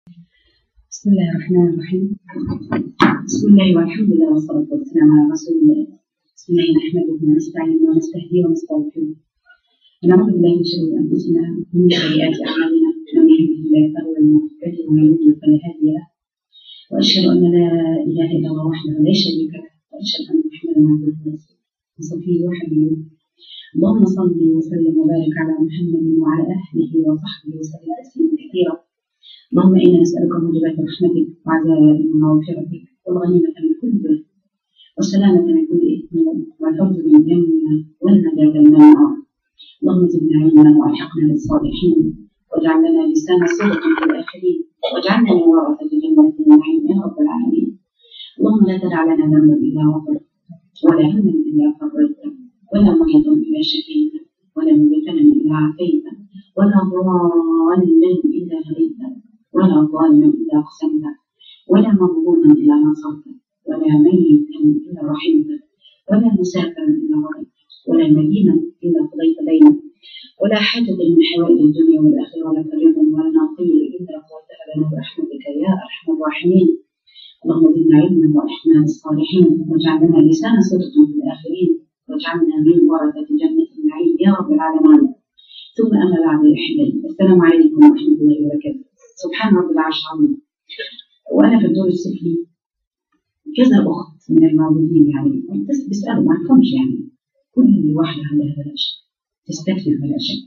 بسم الله الرحمن الرحيم بسم الله والحمد لله والصلاة والسلام على رسول الله بسم الله نحمده ونستعينه ونستهديه ونستغفره ونعوذ بالله من شرور أنفسنا ومن سيئات أعمالنا من يهده الله فهو المهتد ومن يضلل فلا هادي له وأشهد أن لا إله إلا الله وحده لا شريك له وأشهد أن محمدا عبده ورسوله وصفيه وحبيبه اللهم صل وسلم وبارك على محمد وعلى أهله وصحبه وسلم تسليما كثيرا اللهم إنا نسألك موجبات رحمتك وعزائم مغفرتك والغنيمة من كل بر والسلامة من كل إثم والفوز بالجنة والنجاة من النار اللهم زدنا علما وألحقنا بالصالحين واجعل لنا لسان صدق في الآخرين واجعلنا من ورثة جنة النعيم يا رب العالمين اللهم لا تدع لنا ذنبا إلا غفرته ولا هما إلا فرجته ولا مريضا إلا شفيته ولا مبتلا إلا عافيته ولا ضالا إلا هديته ولا ظالما إلا أقسمته ولا مظلوما إلا نصرته ولا ميتا إلا رحمته ولا مسافرا إلا رضيته ولا مدينا إلا قضيت دينه ولا حاجة من حوائج الدنيا والآخرة لك رضا ولا نقي إلا قضيتها لنا برحمتك يا أرحم الراحمين اللهم زدنا علما وأحسنا بالصالحين واجعل لنا لسان صدق في الآخرين واجعلنا من ورثة جنة النعيم يا رب العالمين ثم أما بعد يا أحبائي السلام عليكم ورحمة الله وبركاته سبحان رب العرش عظيم وأنا في الدور السفلي كذا أخت من الموجودين يعني بس بيسألوا ما عرفهمش يعني كل واحدة عندها بلاش تستكفي بلا شيء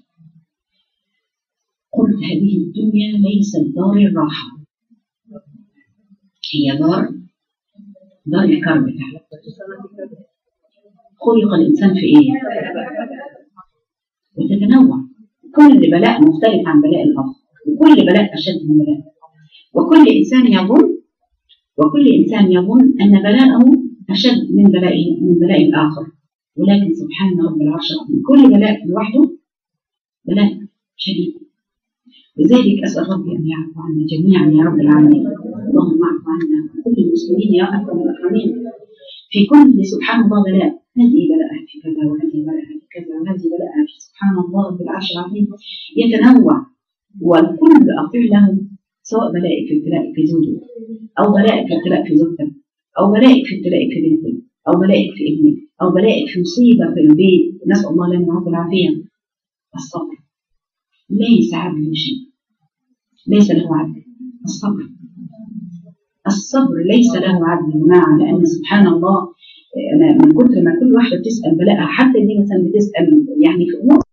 قلت هذه الدنيا ليست دار الراحة هي دار دار الكرب تعالى خلق الإنسان في إيه؟ وتتنوع كل بلاء مختلف عن بلاء الآخر وكل بلاء أشد من بلاء وكل إنسان يظن وكل إنسان يظن أن بلاءه أشد من بلاء من بلاء الآخر ولكن سبحان رب العرش العظيم كل بلاء لوحده بلاء شديد لذلك أسأل ربي أن يعفو عنا جميعا يا رب العالمين اللهم اعف عنا كل المسلمين يا أكرم الأكرمين في كل سبحان الله بلاء هذه بلاءها في كذا وهذه بلاءها في كذا وهذه بلاءها في سبحان الله في العرش العظيم يتنوع والكل أطيع له سواء بلائك في ابتلائك في زوجك أو بلائك في ابتلاء في زوجتك أو بلائك في ابتلائك في بنتك أو بلائك في ابنك أو بلائك في مصيبة في البيت نسأل الله لنا وعافية العافية الصبر ليس عدل شيء ليس له عدل الصبر الصبر ليس له عدل يا جماعة لأن سبحان الله أنا من كتر ما كل واحدة بتسأل بلاءها حتى دي مثلا بتسأل يعني في أمور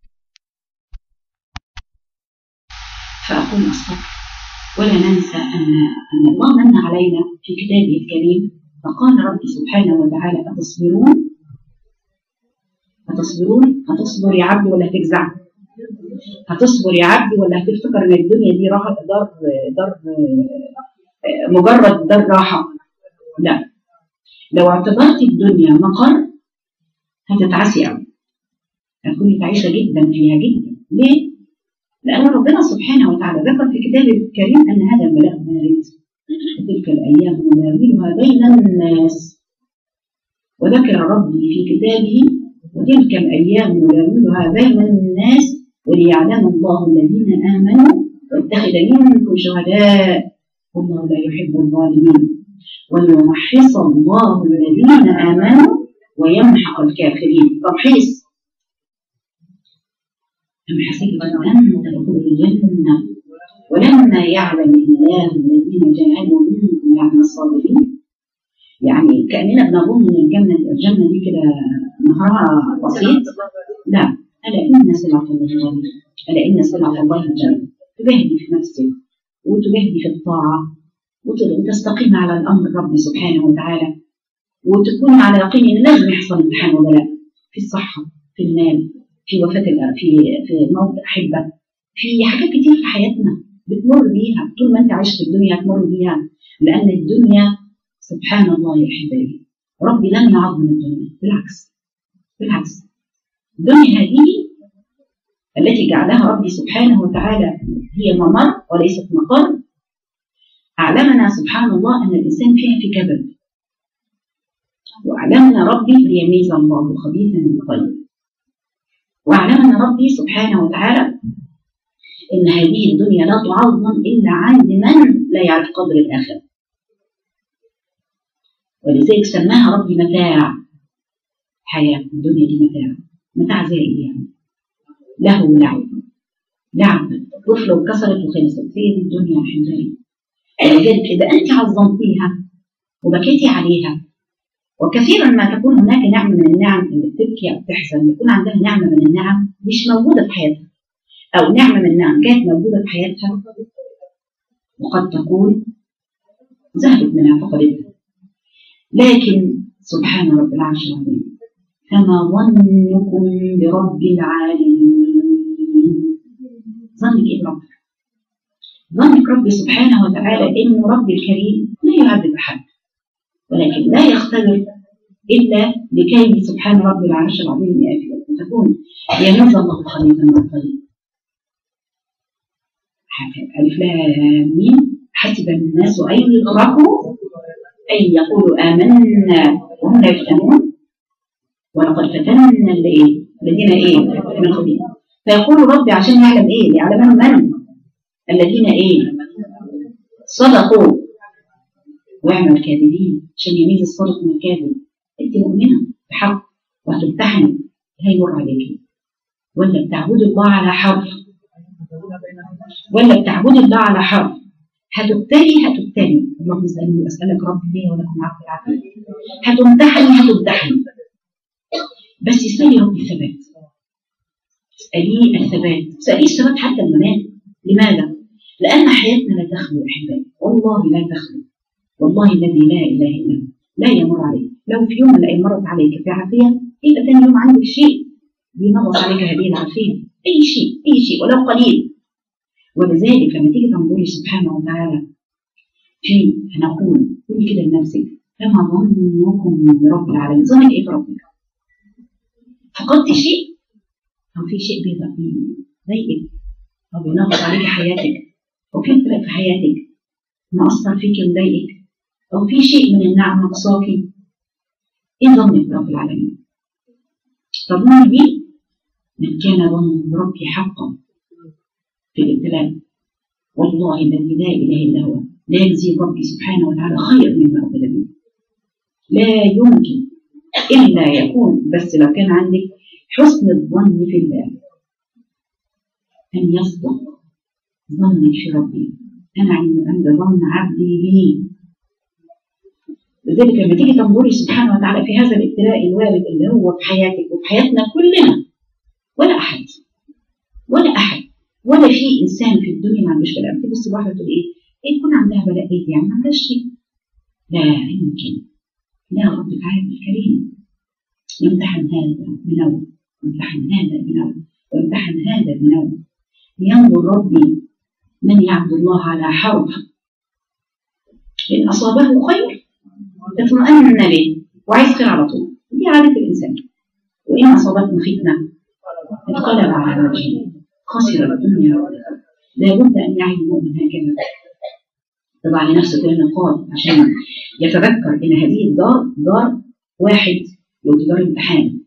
فأقول الصبر ولا ننسى أن أن الله من علينا في كتابه الكريم فقال ربي سبحانه وتعالى أتصبرون هتصبرون هتصبر يا عبدي ولا هتجزع هتصبر يا عبدي ولا هتفتكر ان الدنيا دي راحه دار دار مجرد دار راحه لا لو اعتبرت الدنيا مقر هتتعسي قوي هتكوني تعيسه جدا فيها جدا ليه؟ لأن ربنا سبحانه وتعالى ذكر في كتابه الكريم أن هذا البلاء بارد وتلك الأيام نداولها بين الناس وذكر ربي في كتابه وتلك الأيام نداولها بين الناس وليعلم الله الذين آمنوا واتخذ منكم شهداء والله لا يحب الظالمين وليمحص الله الذين آمنوا ويمحق الكافرين تمحيص أم حسبتم أن تدخلوا الجنة ولما يعلم الله الذين جاهدوا منكم ويعلم الصابرين يعني كأننا بنظن إن الجنة الجنة دي كده نهارها بسيط لا ألا إن سلعة الله غالية ألا إن سلعة الله الجنة تجاهدي في نفسك وتجاهدي في الطاعة وتستقيم على الأمر ربي سبحانه وتعالى وتكون على يقين إن لازم يحصل امتحان وبلاء في الصحة في المال في وفاة في في موت أحبة في حاجات كتير في حياتنا بتمر بيها طول ما أنت عايش في الدنيا هتمر بيها لأن الدنيا سبحان الله يا أحبائي ربي لم يعظم الدنيا بالعكس بالعكس الدنيا هذه التي جعلها ربي سبحانه وتعالى هي ممر وليست مقر أعلمنا سبحان الله أن الإنسان فيها في كبد وأعلمنا ربي ليميز الله الخبيث من الطيب وأعلمنا ربي سبحانه وتعالى إن هذه الدنيا لا تعظم إلا عند من لا يعرف قدر الآخرة ولذلك سماها ربي متاع حياة الدنيا دي متاع متاع زي إيه يعني له ولعب لعب طفلة وكسرت وخلصت هي دي الدنيا الحمد ولذلك إذا أنت عظمتيها وبكيتي عليها وكثيرا ما تكون هناك نعمة من النعم اللي بتبكي أو تحزن يكون عندها نعمة من النعم مش موجودة في حياتها أو نعمة من النعم كانت موجودة في حياتها وقد تكون ذهبت منها فقدتها لكن سبحان رب العرش العظيم فما ظنكم برب العالمين ظنك ايه بربك ظنك ربي سبحانه وتعالى انه ربي الكريم لا يعذب احد ولكن لا يختبر الا لكي سبحان رب العرش العظيم يافيه وتكون يميز الله خليفه من الطريق ألف لام ميم حسب الناس أن يتركوا أن يقولوا آمنا وهم لا يفتنون ولقد فتنا الإيه؟ الذين إيه؟ من قبلهم فيقول ربي عشان يعلم إيه؟ يعلم من؟ الذين إيه؟ صدقوا ويعمل الكاذبين عشان يميز الصادق من الكاذب أنت مؤمنة بحق وهتمتحني هيمر عليكي ولا بتعبدي الله على حرف ولا بتعبدي الله على حرف هتبتلي هتبتلي اللهم اسالني اسالك ربي ليه ولكم عفو العافيه هتمتحني هتمتحني بس اسالي ربي الثبات اساليه الثبات اساليه الثبات حتى الممات لماذا؟ لان حياتنا لا تخلو احبائي والله لا تخلو والله الذي لا اله الا هو لا يمر عليك لو في يوم من الايام مرت عليك في عافيه يبقى ثاني يوم عندك شيء بينغص عليك هذه العافيه اي شيء اي شيء ولو قليل ولذلك لما تيجي تنظري سبحانه وتعالى في هنقول قولي كده لنفسك فما ظنكم برب العالمين ظنك ايه بربك؟ فقدت شيء او في شيء بيضايقك او بينغص عليك حياتك او في فرق في حياتك مأثر فيك ومضايقك او في شيء من النعم نقصاكي ايه ظنك برب العالمين؟ تظن بي من كان ظن بربي حقا في الابتلاء والله الذي لا اله الا هو لا يجزي ربي سبحانه وتعالى خير مما عبد به لا يمكن الا يكون بس لو كان عندك حسن الظن في الله ان يصدق ظنك في ربي انا عند ظن عبدي بي لذلك لما تيجي تنظري سبحانه وتعالى في هذا الابتلاء الوارد اللي هو في حياتك وفي حياتنا كلنا ولا احد ولا احد ولا في انسان في الدنيا ما عندوش بلاء بتبص واحده تقول ايه؟ ايه يكون عندها بلاء ايه يعني ما عندهاش شيء لا يمكن لا ربك عالم الكريم يمتحن هذا بنوم يمتحن هذا بنوم ويمتحن هذا بنوم لينظر ربي من يعبد الله على حرف إن أصابه خير اطمأن به وعايز خير على طول دي عادة الإنسان وإن أصابته فتنة انقلب على وجهه خسر الدنيا والآخرة لابد أن يعي المؤمن هكذا تضع لنفسك نقاط عشان يتذكر ان هذه الدار دار واحد دار امتحان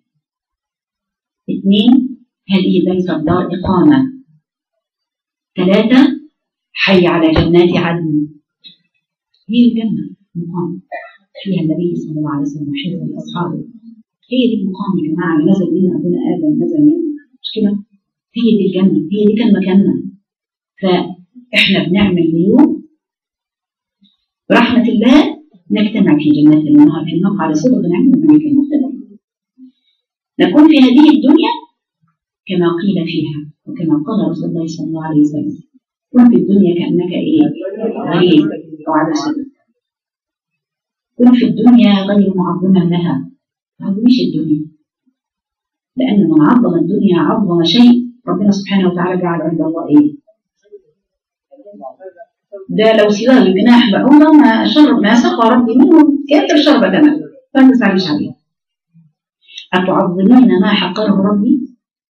اثنين هذه ليست دار إقامة ثلاثة حي على جنات عدن هي الجنة مقام فيها النبي صلى الله عليه وسلم وحزب أصحابه هي دي المقام يا جماعة نزل منا أبونا آدم نزل منا مش كده هي دي الجنة هي دي كان مكاننا فإحنا بنعمل اليوم برحمة الله نجتمع في جنات النهار في المقعد صدق نعمل الملك المختلف نكون في هذه الدنيا كما قيل فيها وكما قال رسول الله صلى الله عليه وسلم كن في الدنيا كأنك إيه غريب أو على صدق كن في الدنيا غير معظما لها ما تعظميش الدنيا لأن من عظم الدنيا عظم شيء ربنا سبحانه وتعالى جعل عند الله إيه ده لو سيرها الجناح بعوضة ما شرب ما سقى ربي منه كافر شرب دما فما تزعليش عليه أتعظمين ما حقره ربي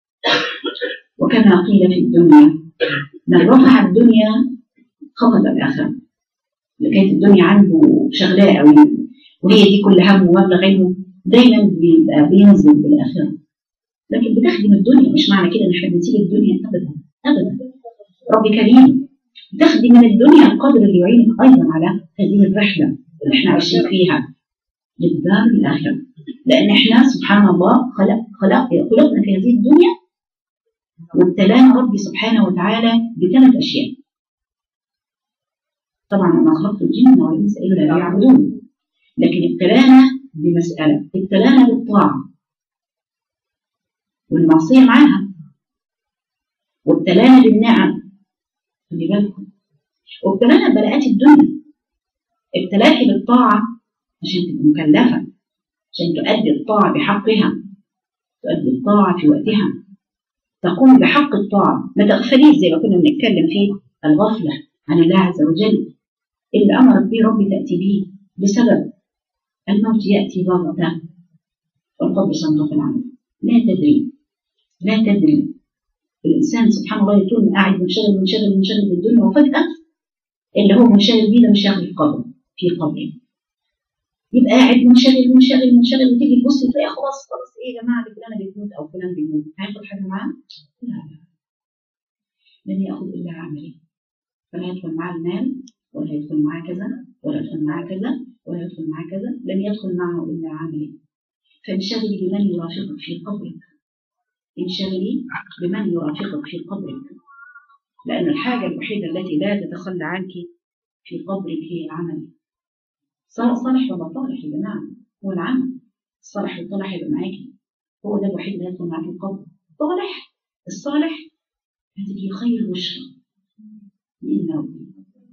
وكما قيل في الدنيا من رفع الدنيا خفض الآخرة لكانت الدنيا عنده شغلاه قوي وهي دي كل همه ومبلغ علمه دايما بيبقى بينزل بالآخرة لكن بتخدم الدنيا مش معنى كده ان احنا بنسيب الدنيا ابدا ابدا رب كريم تاخدي من الدنيا القدر اللي يعينك ايضا على هذه الرحله اللي احنا عايشين فيها للدار الاخره لان احنا سبحان الله خلق خلق خلقنا في هذه الدنيا وابتلانا ربي سبحانه وتعالى بثلاث اشياء طبعا ما خلقت الجن والانس الا ليعبدون لكن ابتلانا بمساله ابتلانا بالطاعه والمعصيه معاها وابتلانا بالنعم خلي بالكم وابتلانا ببلاءات الدنيا ابتلاكي بالطاعه عشان تبقى مكلفه عشان تؤدي الطاعه بحقها تؤدي الطاعه في وقتها تقوم بحق الطاعه ما تغفليش زي ما كنا بنتكلم فيه الغفله عن الله عز وجل اللي امرك به ربي تاتي به بسبب الموت ياتي بغته والقبر صندوق العمل لا تدري لا تدري الانسان سبحان الله يكون قاعد منشغل منشغل منشغل بالدنيا وفجاه اللي هو منشغل بيه ده منشغل في قبره في قبره يبقى قاعد منشغل منشغل منشغل وتيجي تبص تلاقي خلاص خلاص ايه يا جماعه دي فلانه بتموت او فلان بيموت هياخد حاجه معاه؟ لا لا لن ياخذ الا عمله فلا يدخل معاه المال ولا يدخل معاه كذا ولا يدخل معاه كذا ولا يدخل معاه كذا لن يدخل معه الا عمله فانشغلي بمن يرافقك في قبرك انشغلي بمن يرافقك في قبرك لأن الحاجة الوحيدة التي لا تتخلى عنك في قبرك هي العمل صالح ولا طالح يا جماعة هو العمل الصالح والطالح يبقى معاكي هو ده الوحيد اللي يدخل معاكي القبر طالح الصالح هتجي خير بشرى بإذن ربي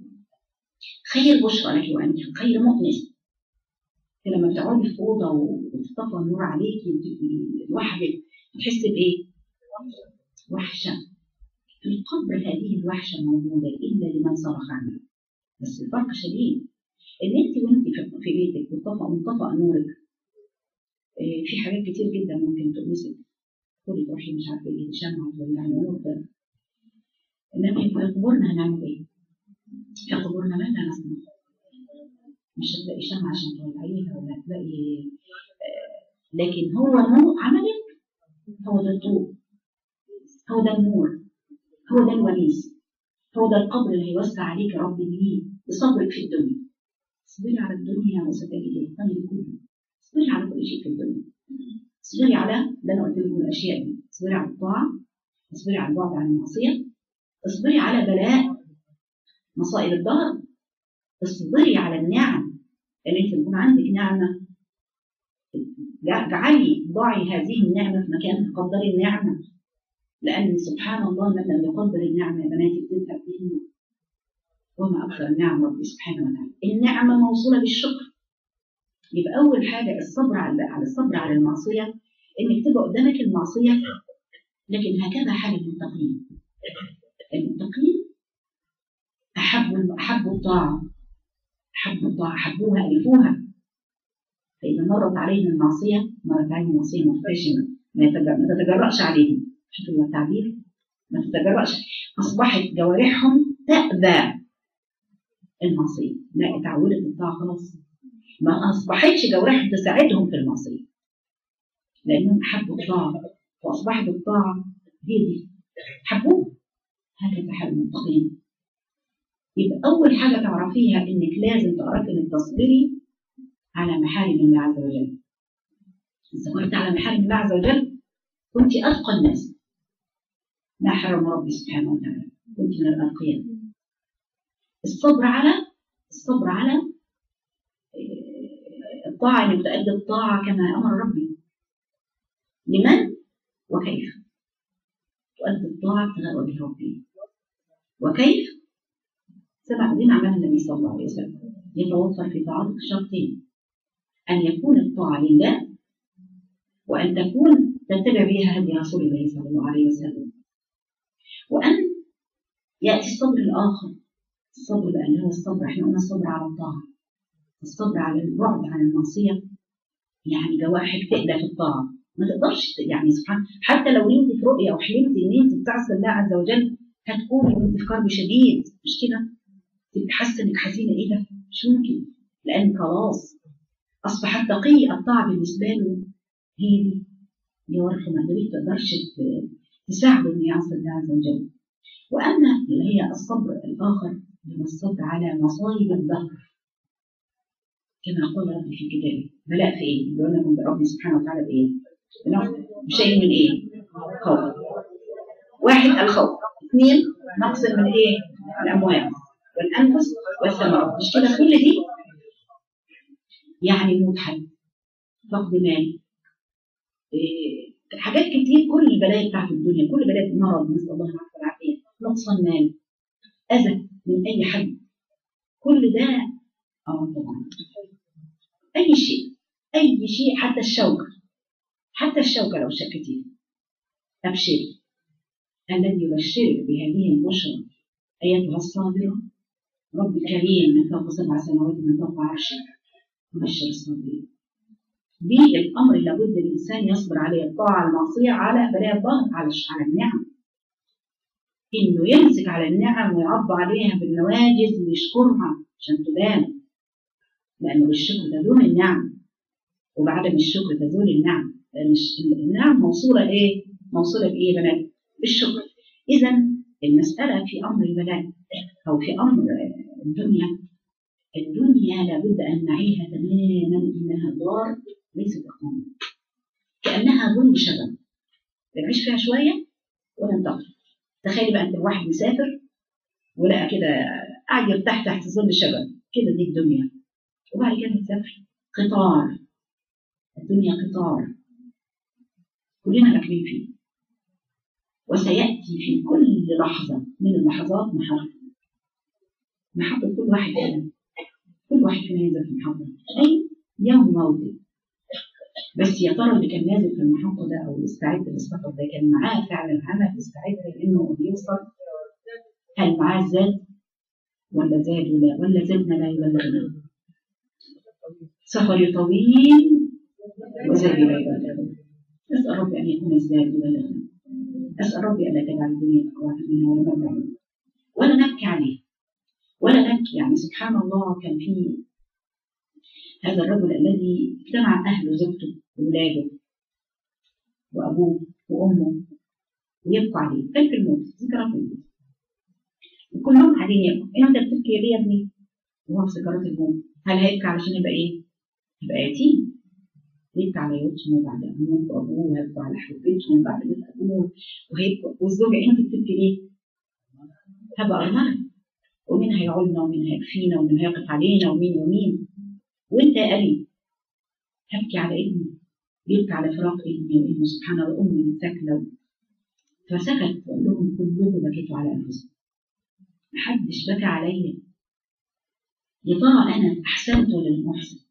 خير بشرى لك وأنت خير مؤنس لما بتقعدي في أوضة وتطفى النور عليكي وتبقي لوحدك تحس بإيه؟ وحشة في القبر هذه الوحشة موجودة إلا لمن صرخ عنها بس الفرق شديد إن أنت وأنت في بيتك وطفى منطفأ نورك إيه في حاجات كتير جدا ممكن تؤنسك تدخلي تروحي مش عارفة إيه شمعة تولعي نور ده إنما في قبورنا هنعمل إيه؟ في قبورنا ماذا نصنع؟ مش هتلاقي شمعة عشان تولعيها ولا هتلاقي آه لكن هو نور عملك هو ده الضوء هو ده النور هو ده الونيس هو ده القبر اللي هيوسع عليك ربي بيه بصبرك في الدنيا اصبري على الدنيا وستجدي الخير كله اصبري على كل شيء في الدنيا اصبري على ده انا قلت لكم الاشياء دي اصبري على الطاعه اصبري على البعد عن المعصيه اصبري على بلاء مصائب الدهر اصبري على النعم اللي انت يكون عندك نعمه اجعلي ضعي هذه النعمة في مكانها قدري النعمة لأن سبحان الله من لم يقدر النعمة يا بناتي بتذهب بهم وما أكثر النعم ربي سبحانه وتعالى النعمة موصولة بالشكر يبقى أول حاجة الصبر على على الصبر على المعصية إنك تبقى قدامك المعصية لكن هكذا حال المتقين المتقين أحبوا أحبوا الطاعة أحبوا الطاعة أحبوها ألفوها فإذا مرت عليهم المعصية مرت عليهم المعصية محتشمة ما تتجرأش عليهم شوفوا التعبير ما تتجرأش أصبحت جوارحهم تأبى المعصية لا اتعودت الطاعة خلاص ما أصبحتش جوارحهم تساعدهم في المعصية لأنهم أحبوا الطاعة وأصبحت الطاعة هي دي حبوه هكذا حال المتقين يبقى أول حاجة تعرفيها إنك لازم تعرفي إنك تصبري على محارم الله عز وجل صبرت على محارم الله عز وجل كنت أتقى الناس ما حرم ربي سبحانه وتعالى كنت من الأتقياء الصبر على الصبر على الطاعة اللي بتأدي الطاعة كما أمر ربي لمن وكيف تؤدي الطاعة ابتغاء وجه ربي وكيف سبع دين عمل النبي صلى الله عليه وسلم يتوفر في طاعتك شرطين أن يكون الطاعة لله وأن تكون تتبع بها هدي رسول الله صلى الله عليه وسلم وأن يأتي الصبر الآخر الصبر بقى اللي هو الصبر احنا قلنا الصبر على الطاعة الصبر على البعد عن المعصية يعني جوارحك تقدر في الطاعة ما تقدرش يعني سبحان حتى لو نمت في رؤية أو حلمت إن أنت بتعصي الله عز وجل هتكوني وأنت في كرب شديد مش كده؟ تبقى حاسة إنك حزينة إيه ده؟ مش ممكن لأن خلاص أصبح التقي الطاعة بالنسبة له هي دي جوارحه ما تقدرش تساعده إنه يعصي الله عز وجل وأما اللي هي الصبر الآخر هو الصبر على مصائب الدهر كما قال ربي في كتابه بلاء في ايه؟ يقول بربي سبحانه وتعالى بايه؟ بشيء من ايه؟ خوف واحد الخوف اثنين نقص من ايه؟ الاموال والانفس والثمرات مش كده كل دي يعني موت حد فقد مال إيه حاجات كتير كل البلايا بتاعت الدنيا كل بلايا المرض نسال الله العافيه والعافيه نقصان مال اذى من اي حد كل ده اه طبعا اي شيء اي شيء حتى الشوكه حتى الشوكه لو شكتيه ابشري الذي يبشرك بهذه البشرى ايتها الصابره رب كريم من فوق سبع سماوات من فوق عرشه بشر الصابرين دي الامر اللي لابد الانسان يصبر عليه الطاعه على المعصيه على بلاء الظهر على على النعم انه يمسك على النعم ويعض عليها بالنواجذ ويشكرها عشان تبان لانه بالشكر تزول النعم وبعدم الشكر تزول النعم لان النعم موصوله ايه؟ موصوله بايه يا بنات؟ بالشكر اذا المساله في امر البلاء او في امر الدنيا الدنيا لابد ان نعيها تماما انها دار ليست اقامه كانها ظل شجر بنعيش فيها شويه وننتقل تخيلي بقى انت واحد مسافر ولقى كده قاعد يرتاح تحت ظل شجر كده دي الدنيا وبعد كده تسافر قطار الدنيا قطار كلنا راكبين فيه وسيأتي في كل لحظة من اللحظات محطة محطة كل واحد فينا كل واحد فينا ينزل في المحطة أي يوم موته بس يا ترى اللي كان نازل في المحطة ده أو استعد للسفر ده كان معاه فعلا عمل استعد لأنه يوصل هل معاه زاد ولا زاد ولا ولا زدنا لا يبلغنا سفري طويل وزادي لا يبلغنا أسأل ربي أن يكون الزاد يبلغنا أسأل ربي أن لا تجعل الدنيا أقوى منا ولا مبلغ ولا نبكي عليه ولا نبكي يعني سبحان الله كان في هذا الرجل الذي اجتمع أهله زوجته وولاده وأبوه وأمه ويبكوا عليه كان في الموت ذكرى في الموت وكلهم قاعدين يبكوا أنت بتبكي ليه يا ابني؟ وهو في سكرات الموت هل هيبكي علشان يبقى إيه؟ يبقى يتيم يبكي على يوتهم بعد أمه وأبوه ويبكوا على حبيبتهم بعد موت أبوه وهيبكوا والزوجة أنت بتبكي ليه؟ هبقى أرملة ومين هيعولنا ومين هيكفينا ومين هيقف علينا ومين ومين وانت يا ابي هبكي على ابني بيبكي على فراق ابني وابنه سبحان الله امي ساكنه فسكت وقال لهم كلكم بكيتوا على انفسكم محدش بكى عليا يا ترى انا احسنت ولا لم احسن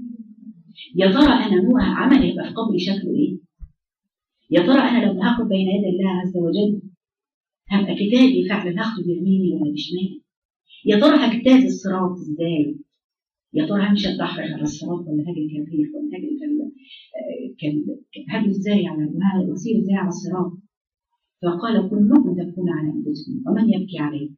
يا ترى انا نوع عملي يبقى في قبري شكله ايه يا ترى انا لما هاخد بين يدي الله عز وجل هبقى كتابي فعلا هاخده بيميني ولا بشمالي يا ترى هجتاز الصراط ازاي يا ترى همشي البحر على الصراط ولا هاجي كبير ولا هاجي كان هاجي ازاي على وسير ازاي على الصراط فقال كلكم تبكون على انفسكم ومن يبكي عليه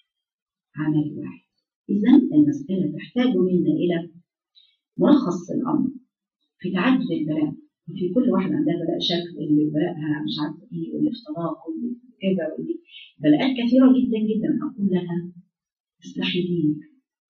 عمل واحد اذا المساله تحتاج منا الى ملخص الامر في تعدد البلاء في كل واحد عندها بلاء شكل اللي بلاءها مش عارفه ايه واللي افتراق واللي كذا واللي بلاءات كثيره جدا جدا اقول لها اصلحي دينك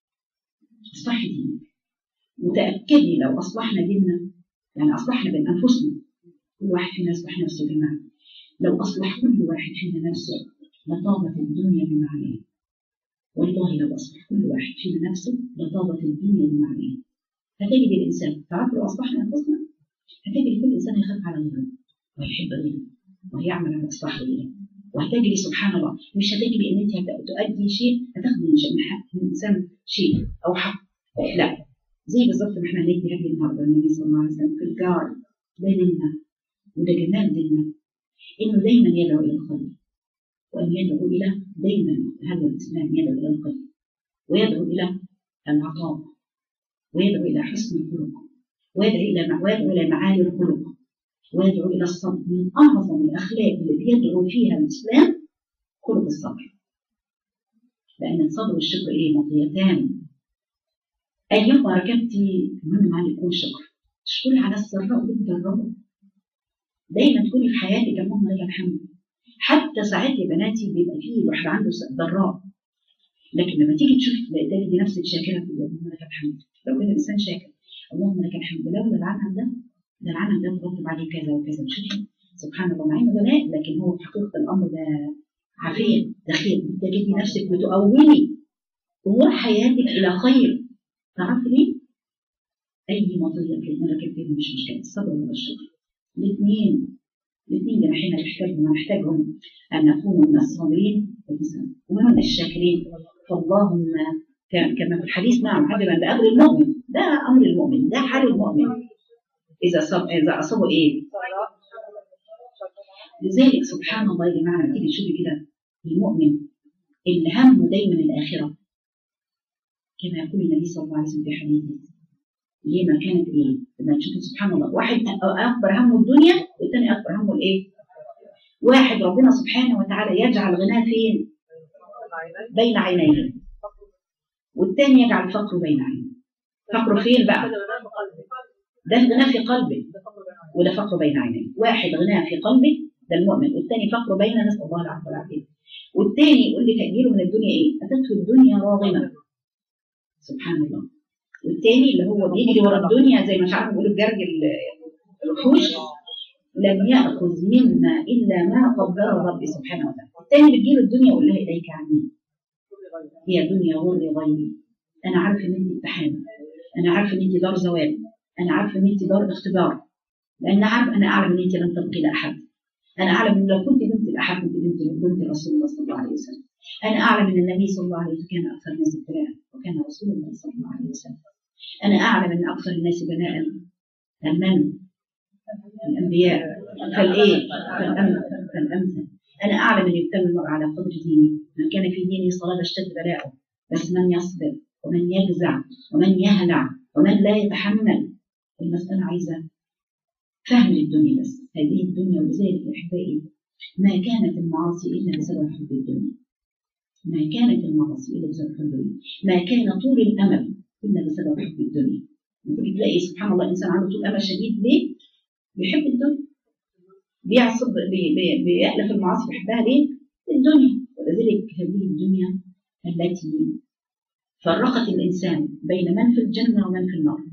اصلحي دينك وتأكدي لو أصلحنا ديننا يعني أصلحنا بين أنفسنا كل واحد فينا يصلح نفسه يا جماعة لو أصلح كل واحد فينا نفسه لطابت الدنيا بما عليها والله لو أصلح كل واحد فينا نفسه لطابت الدنيا بما عليها هتجد الإنسان تعرف لو أصلحنا أنفسنا هتجد كل إنسان يخاف على غيره ويحب غيره ويعمل على إصلاح غيره وهتجري سبحان الله مش هتجري ان انت تؤدي شيء هتاخدي من حق من انسان شيء او حق لا زي بالظبط ما احنا هندي هذه النهارده النبي صلى الله عليه وسلم في الجار ده ديننا وده جمال ديننا انه دايما يدعو الى الخير وان يدعو الى دايما هذا الاسلام يدعو الى الخير ويدعو الى العطاء ويدعو الى حسن الخلق ويدعو الى ويدعو الى معالي الخلق ويدعو إلى الصبر من أعظم الأخلاق اللي بيدعو فيها الإسلام خلق الصبر لأن الصبر والشكر إيه مطيتان أيما ركبت المهم عندي يكون شكر تشكري على السراء والضراء دايما تكوني في حياتك اللهم لك الحمد حتى ساعات يا بناتي بيبقى فيه واحد عنده ضراء لكن لما تيجي تشوف تلاقي دي نفسك شاكره في اللهم لك الحمد لو كان الانسان شاكر اللهم لك الحمد لولا العمل ده ده العمل ده ترتب عليه كذا وكذا شوفي سبحان الله مع انه بلاء لكن هو في حقيقه الامر ده عافيه ده خير بتجدي نفسك بتؤولي امور حياتك الى خير تعرفي ليه؟ اي مطيه بتتملك فيهم مش مشكله الصبر ولا الشكر الاثنين الاثنين جناحين نحتاجهم نحتاجهم ان نكون من الصابرين ومن الشاكرين فاللهم كما في الحديث نعم عجبا بامر المؤمن ده امر المؤمن ده حال المؤمن اذا صب اذا اصابه ايه؟ لذلك سبحان الله يا جماعه لما تيجي تشوفي كده المؤمن اللي همه دايما الاخره كما يقول النبي صلى الله عليه وسلم في حديثه ليه ما كانت ايه؟ لما تشوفي سبحان الله واحد اكبر همه الدنيا والثاني اكبر همه الايه؟ واحد ربنا سبحانه وتعالى يجعل غناه فين؟ بين عينيه والثاني يجعل فقره بين عينيه فقره فين بقى؟ ده غناه في قلبه وده فقره بين عينيه واحد غناه في قلبه ده المؤمن والثاني فقره بين نسال الله العافيه والعافيه والثاني يقول لي تأجيله من الدنيا ايه؟ اتته الدنيا راغمه سبحان الله والثاني اللي هو بيجري ورا الدنيا زي ما مش عارف بيقولوا الجرج الوحوش لم ياخذ منا الا ما قدره ربي سبحانه وتعالى الثاني بتجيله الدنيا يقول لها اليك عني هي دنيا غري غيري انا عارف ان انت امتحان انا عارف ان انت دار زوال انا عارف ان انت دار اختبار لان عارف انا اعلم ان انت لن تبقي لاحد انا اعلم ان لو كنت بنت الاحد كنت بنت كنت رسول الله صلى الله عليه وسلم انا اعلم ان النبي صلى الله عليه وسلم كان اكثر الناس ابتلاء وكان رسول الله صلى الله عليه وسلم انا اعلم ان اكثر الناس بناء المن الانبياء فالايه فالامثل انا اعلم ان يبتلى المرء على قدر دينه من كان في دينه صلاه اشتد بلاؤه بس من يصبر ومن يجزع ومن يهلع ومن لا يتحمل المساله عايزه فهم للدنيا بس هذه الدنيا ولذلك احبائي ما كانت المعاصي الا بسبب حب الدنيا ما كانت المعاصي الا بسبب حب الدنيا ما كان طول الامل الا بسبب حب الدنيا ممكن تلاقي سبحان الله الانسان عنده طول امل شديد ليه؟ بيحب الدنيا بيعصب بي بي بيألف المعاصي بيحبها ليه؟ الدنيا ولذلك هذه الدنيا التي فرقت الانسان بين من في الجنه ومن في النار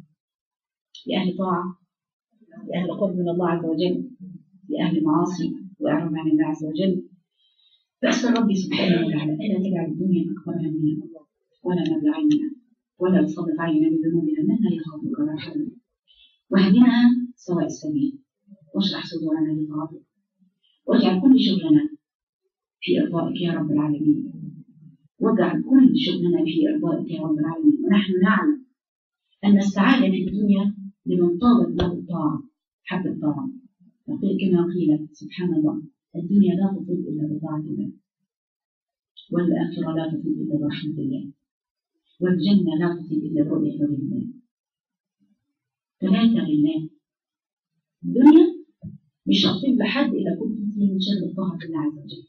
لأهل طاعه لأهل قرب من الله عز وجل لأهل معاصي وإعراض عن الله عز وجل فأسأل ربي سبحانه وتعالى ألا تجعل الدنيا أكبر همنا ولا مبلغ علمنا ولا تسلط علينا بذنوبنا من لا يخافك ولا يرحمنا واهدنا سواء السبيل واشرح صدورنا لطاعتك واجعل كل شغلنا في إرضائك يا رب العالمين واجعل كل شغلنا في إرضائك يا رب العالمين ونحن نعلم أن السعادة في الدنيا لمن طابت له الطاعة حب الطاعة وقيل كما قيل سبحان الله الدنيا لا تطيب إلا بطاعة الله والآخرة لا تطيب إلا برحمة الله والجنة لا تطيب إلا برؤية وجه الله فلا تغنى الدنيا مش هتطيب لحد إذا كنت أنت من شر طاعة الله عز وجل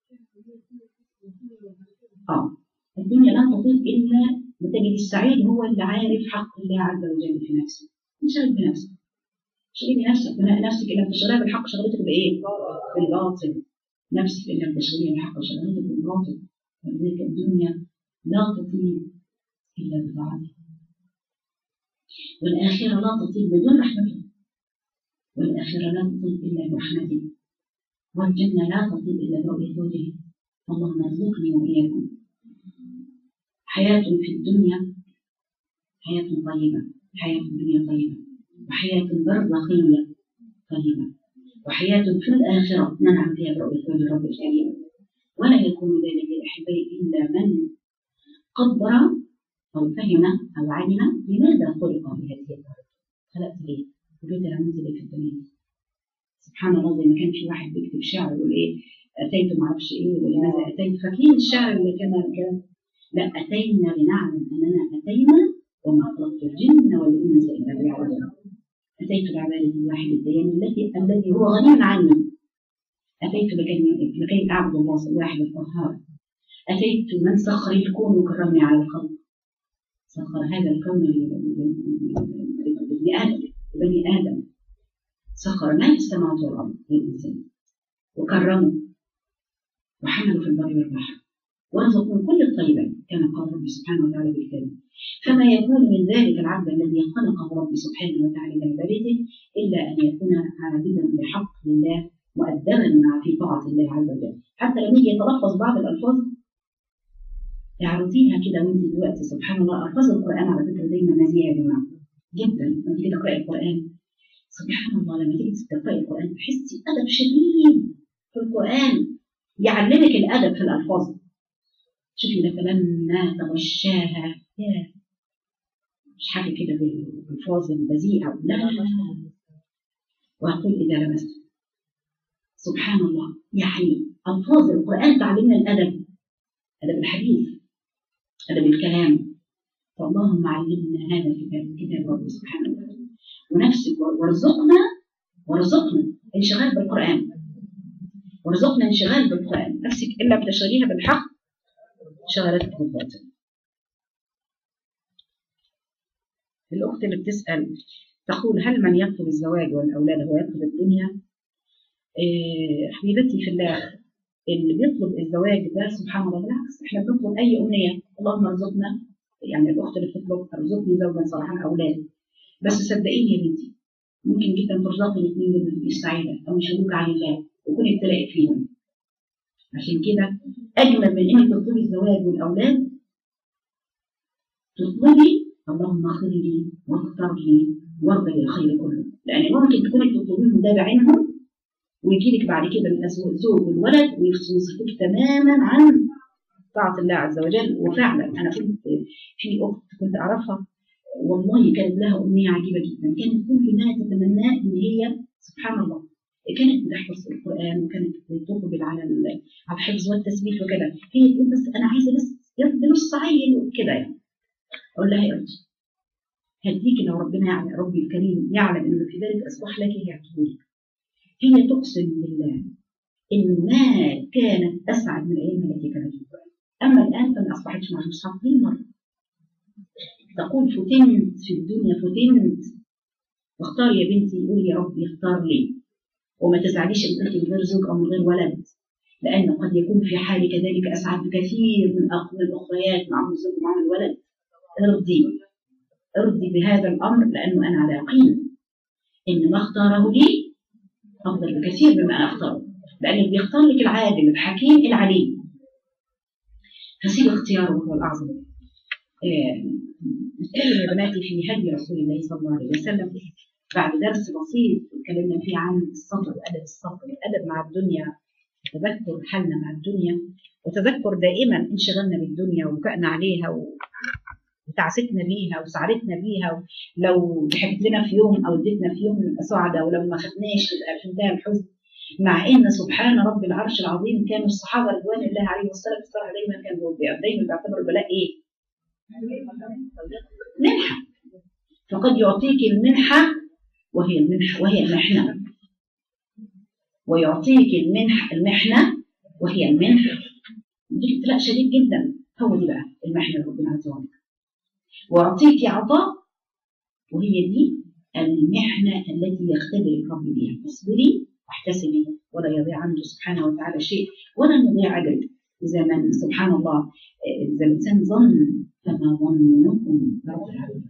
آه الدنيا لا تطيب إلا وتجد السعيد هو اللي عارف حق الله عز وجل في نفسه انشغل بنفسك شغلي بنفسك بناء نفسك اللي بتشغلها بالحق شغلتك بايه؟ بالباطل نفسك اللي بتشغليها بالحق شغلتك بالباطل ولذلك الدنيا لا تطيب الا بطاعته والاخره لا تطيب بدون رحمته والاخره لا تطيب الا برحمته والجنه لا تطيب الا برؤيه وجهه اللهم ارزقني واياكم حياه في الدنيا حياه طيبه حياة الدنيا طيبة وحياة برزخية طيبة وحياة في الآخرة ننعم فيها برؤية وجه رب الكريم ولا يكون ذلك لأحبائي إلا من قدر أو فهم أو علم لماذا خلق بهذه الأرض خلقت ليه؟ وجيت عملت ليه في الدنيا سبحان الله زي ما كان في واحد بيكتب شعر يقول ايه اتيت ما اعرفش ايه ولماذا اتيت فاكرين الشعر اللي كان كان لا اتينا لنعلم اننا اتينا وما خلقت الجن والانس الا ليعبدون اتيت لعباده الواحد الديان التي الذي هو غني عني اتيت لكي لكي اعبد الله الواحد القهار اتيت من سخر الكون وكرمني على الخلق سخر هذا الكون لابن ادم بني ادم سخر ما في السماوات والارض للانسان وكرمه وحملوا في البر والبحر ورزقهم كل الطيبات كما قال ربي سبحانه وتعالى بالكلمة فما يكون من ذلك العبد الذي خلقه ربي سبحانه وتعالى لعبادته إلا أن يكون عابدا بحق لله مؤدبا مع في طاعة الله عز وجل حتى لما يجي يتلفظ بعض الألفاظ اعرضيها كده وانت دلوقتي سبحان الله ألفاظ القرآن على فكرة دايما مزية يا جماعة جدا لما تيجي تقرأي القرآن سبحان الله لما تيجي تقرأي القرآن تحسي أدب شديد في القرآن يعلمك الأدب في الألفاظ شوفي ده فلما تغشاها يا مش حاجة كده بالألفاظ البذيئة لا لا لا وأقول إذا لمست سبحان الله يعني ألفاظ القرآن تعلمنا الأدب أدب الحديث أدب الكلام فاللهم علمنا هذا الكتاب كتاب ربي سبحانه وتعالى ونفسك وارزقنا وارزقنا انشغال بالقرآن وارزقنا انشغال بالقرآن نفسك إلا بتشغليها بالحق شغلتك بالباطل الأخت اللي بتسأل تقول هل من يطلب الزواج والأولاد هو يطلب الدنيا؟ إيه حبيبتي في الله اللي بيطلب الزواج ده سبحان الله بالعكس احنا بنطلب أي أمنية اللهم ارزقنا يعني الأخت اللي بتطلب ارزقني زوجا صالحا أولاد بس صدقيني يا بنتي ممكن جدا ترزقي الاثنين اللي مش سعيدة أو مش هدوك عن الله وكون ابتلائك فيهم عشان كده أجمل من إنك تطلبي الزواج والأولاد تطلبي اللهم اغفر لي واختار لي وارضى للخير كله لأن ممكن تكوني تطلبيهم ده بعينهم ويجي لك بعد كده من الزوج والولد ويصرفوك تماما عن طاعة الله عز وجل وفعلا أنا كنت في أخت كنت أعرفها والله كانت لها أمنية عجيبة جدا كانت كل ما تتمناه إن هي سبحان الله كانت بتحفظ القرآن وكانت تقبل على على الحفظ والتثبيت وكده هي تقول بس أنا عايزة بس يرد نص عيل وكده يعني أقول لها ارجع هديك لو ربنا يعني ربي الكريم يعلم إن في ذلك أصبح لك هيعطيهولك هي تقسم بالله إن ما كانت أسعد من الأيام التي كانت في القرآن أما الآن فما أصبحتش مع المصحف مرة تقول فتنت في الدنيا فتنت واختار يا بنتي قولي يا ربي اختار لي وما تزعليش ان انت من غير زوج او من غير ولد لان قد يكون في حالك ذلك اسعد بكثير من من الاخريات مع الزوج ومع الولد ارضي ارضي بهذا الامر لانه انا على يقين ان ما اختاره لي افضل بكثير مما انا اختاره لان اللي بيختار لك العادل الحكيم العليم فسيب اختياره هو الاعظم نتكلم يا بناتي في هدي رسول الله صلى الله عليه وسلم بعد درس بسيط اتكلمنا فيه عن الصبر وادب الصبر الادب مع الدنيا تذكر حالنا مع الدنيا وتذكر دائما انشغلنا بالدنيا وبكأنا عليها وتعستنا بيها وسعرتنا بيها لو ضحكت لنا في يوم او اديتنا في يوم نبقى سعداء ولو ما خدناش تبقى في منتهى الحزن مع ان سبحان رب العرش العظيم كانوا الصحابه رضوان الله عليهم والسلف الصالح دايما كانوا دايما بيعتبروا البلاء ايه؟ منحه فقد يعطيك المنحه وهي المنحة وهي المحنة ويعطيك المنح المحنة وهي المنحة يديك ابتلاء شديد جدا هو دي بقى المحنة ربنا عز وجل ويعطيك عطاء وهي دي المحنة التي يختبرك ربي بها اصبري واحتسبي ولا يضيع عنده سبحانه وتعالى شيء ولا يضيع أجرك إذا من سبحان الله إذا الإنسان ظن فما ظنكم برب العالمين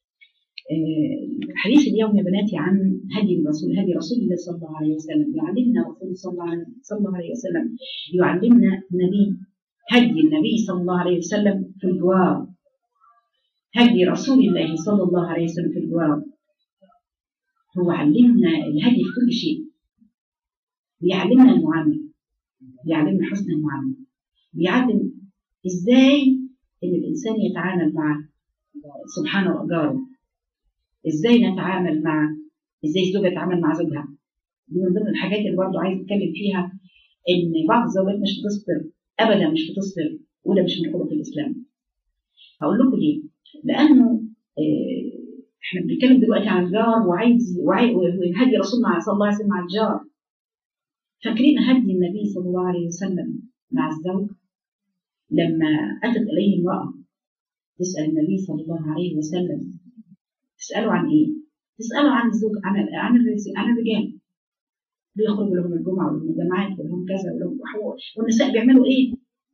حديث اليوم يا بناتي عن هدي الرسول هدي رسول الله صلى الله عليه وسلم يعلمنا رسول صلى الله عليه وسلم يعلمنا نبي هدي النبي صلى الله عليه وسلم في الجوار هدي رسول الله صلى الله عليه وسلم في الجوار هو علمنا الهدي في كل شيء بيعلمنا المعاملة بيعلمنا حسن المعاملة بيعلم ازاي ان الانسان يتعامل مع سبحان الله جاره ازاي نتعامل مع ازاي الزوجه تتعامل مع زوجها دي من ضمن الحاجات اللي برضه عايز اتكلم فيها ان بعض الزوجات مش بتصبر ابدا مش بتصبر وده مش من خلق الاسلام هقول لكم ليه لانه اه احنا بنتكلم دلوقتي عن الجار وعايز وهدي رسولنا صلى الله عليه وسلم مع الجار فاكرين هدي النبي صلى الله عليه وسلم مع الزوج لما اتت اليه امراه تسال النبي صلى الله عليه وسلم تسألوا عن إيه؟ تسألوا عن الزوج عن عن عن الرجال بيخرجوا لهم الجمعة ولهم الجماعات ولهم كذا ولهم والنساء بيعملوا إيه؟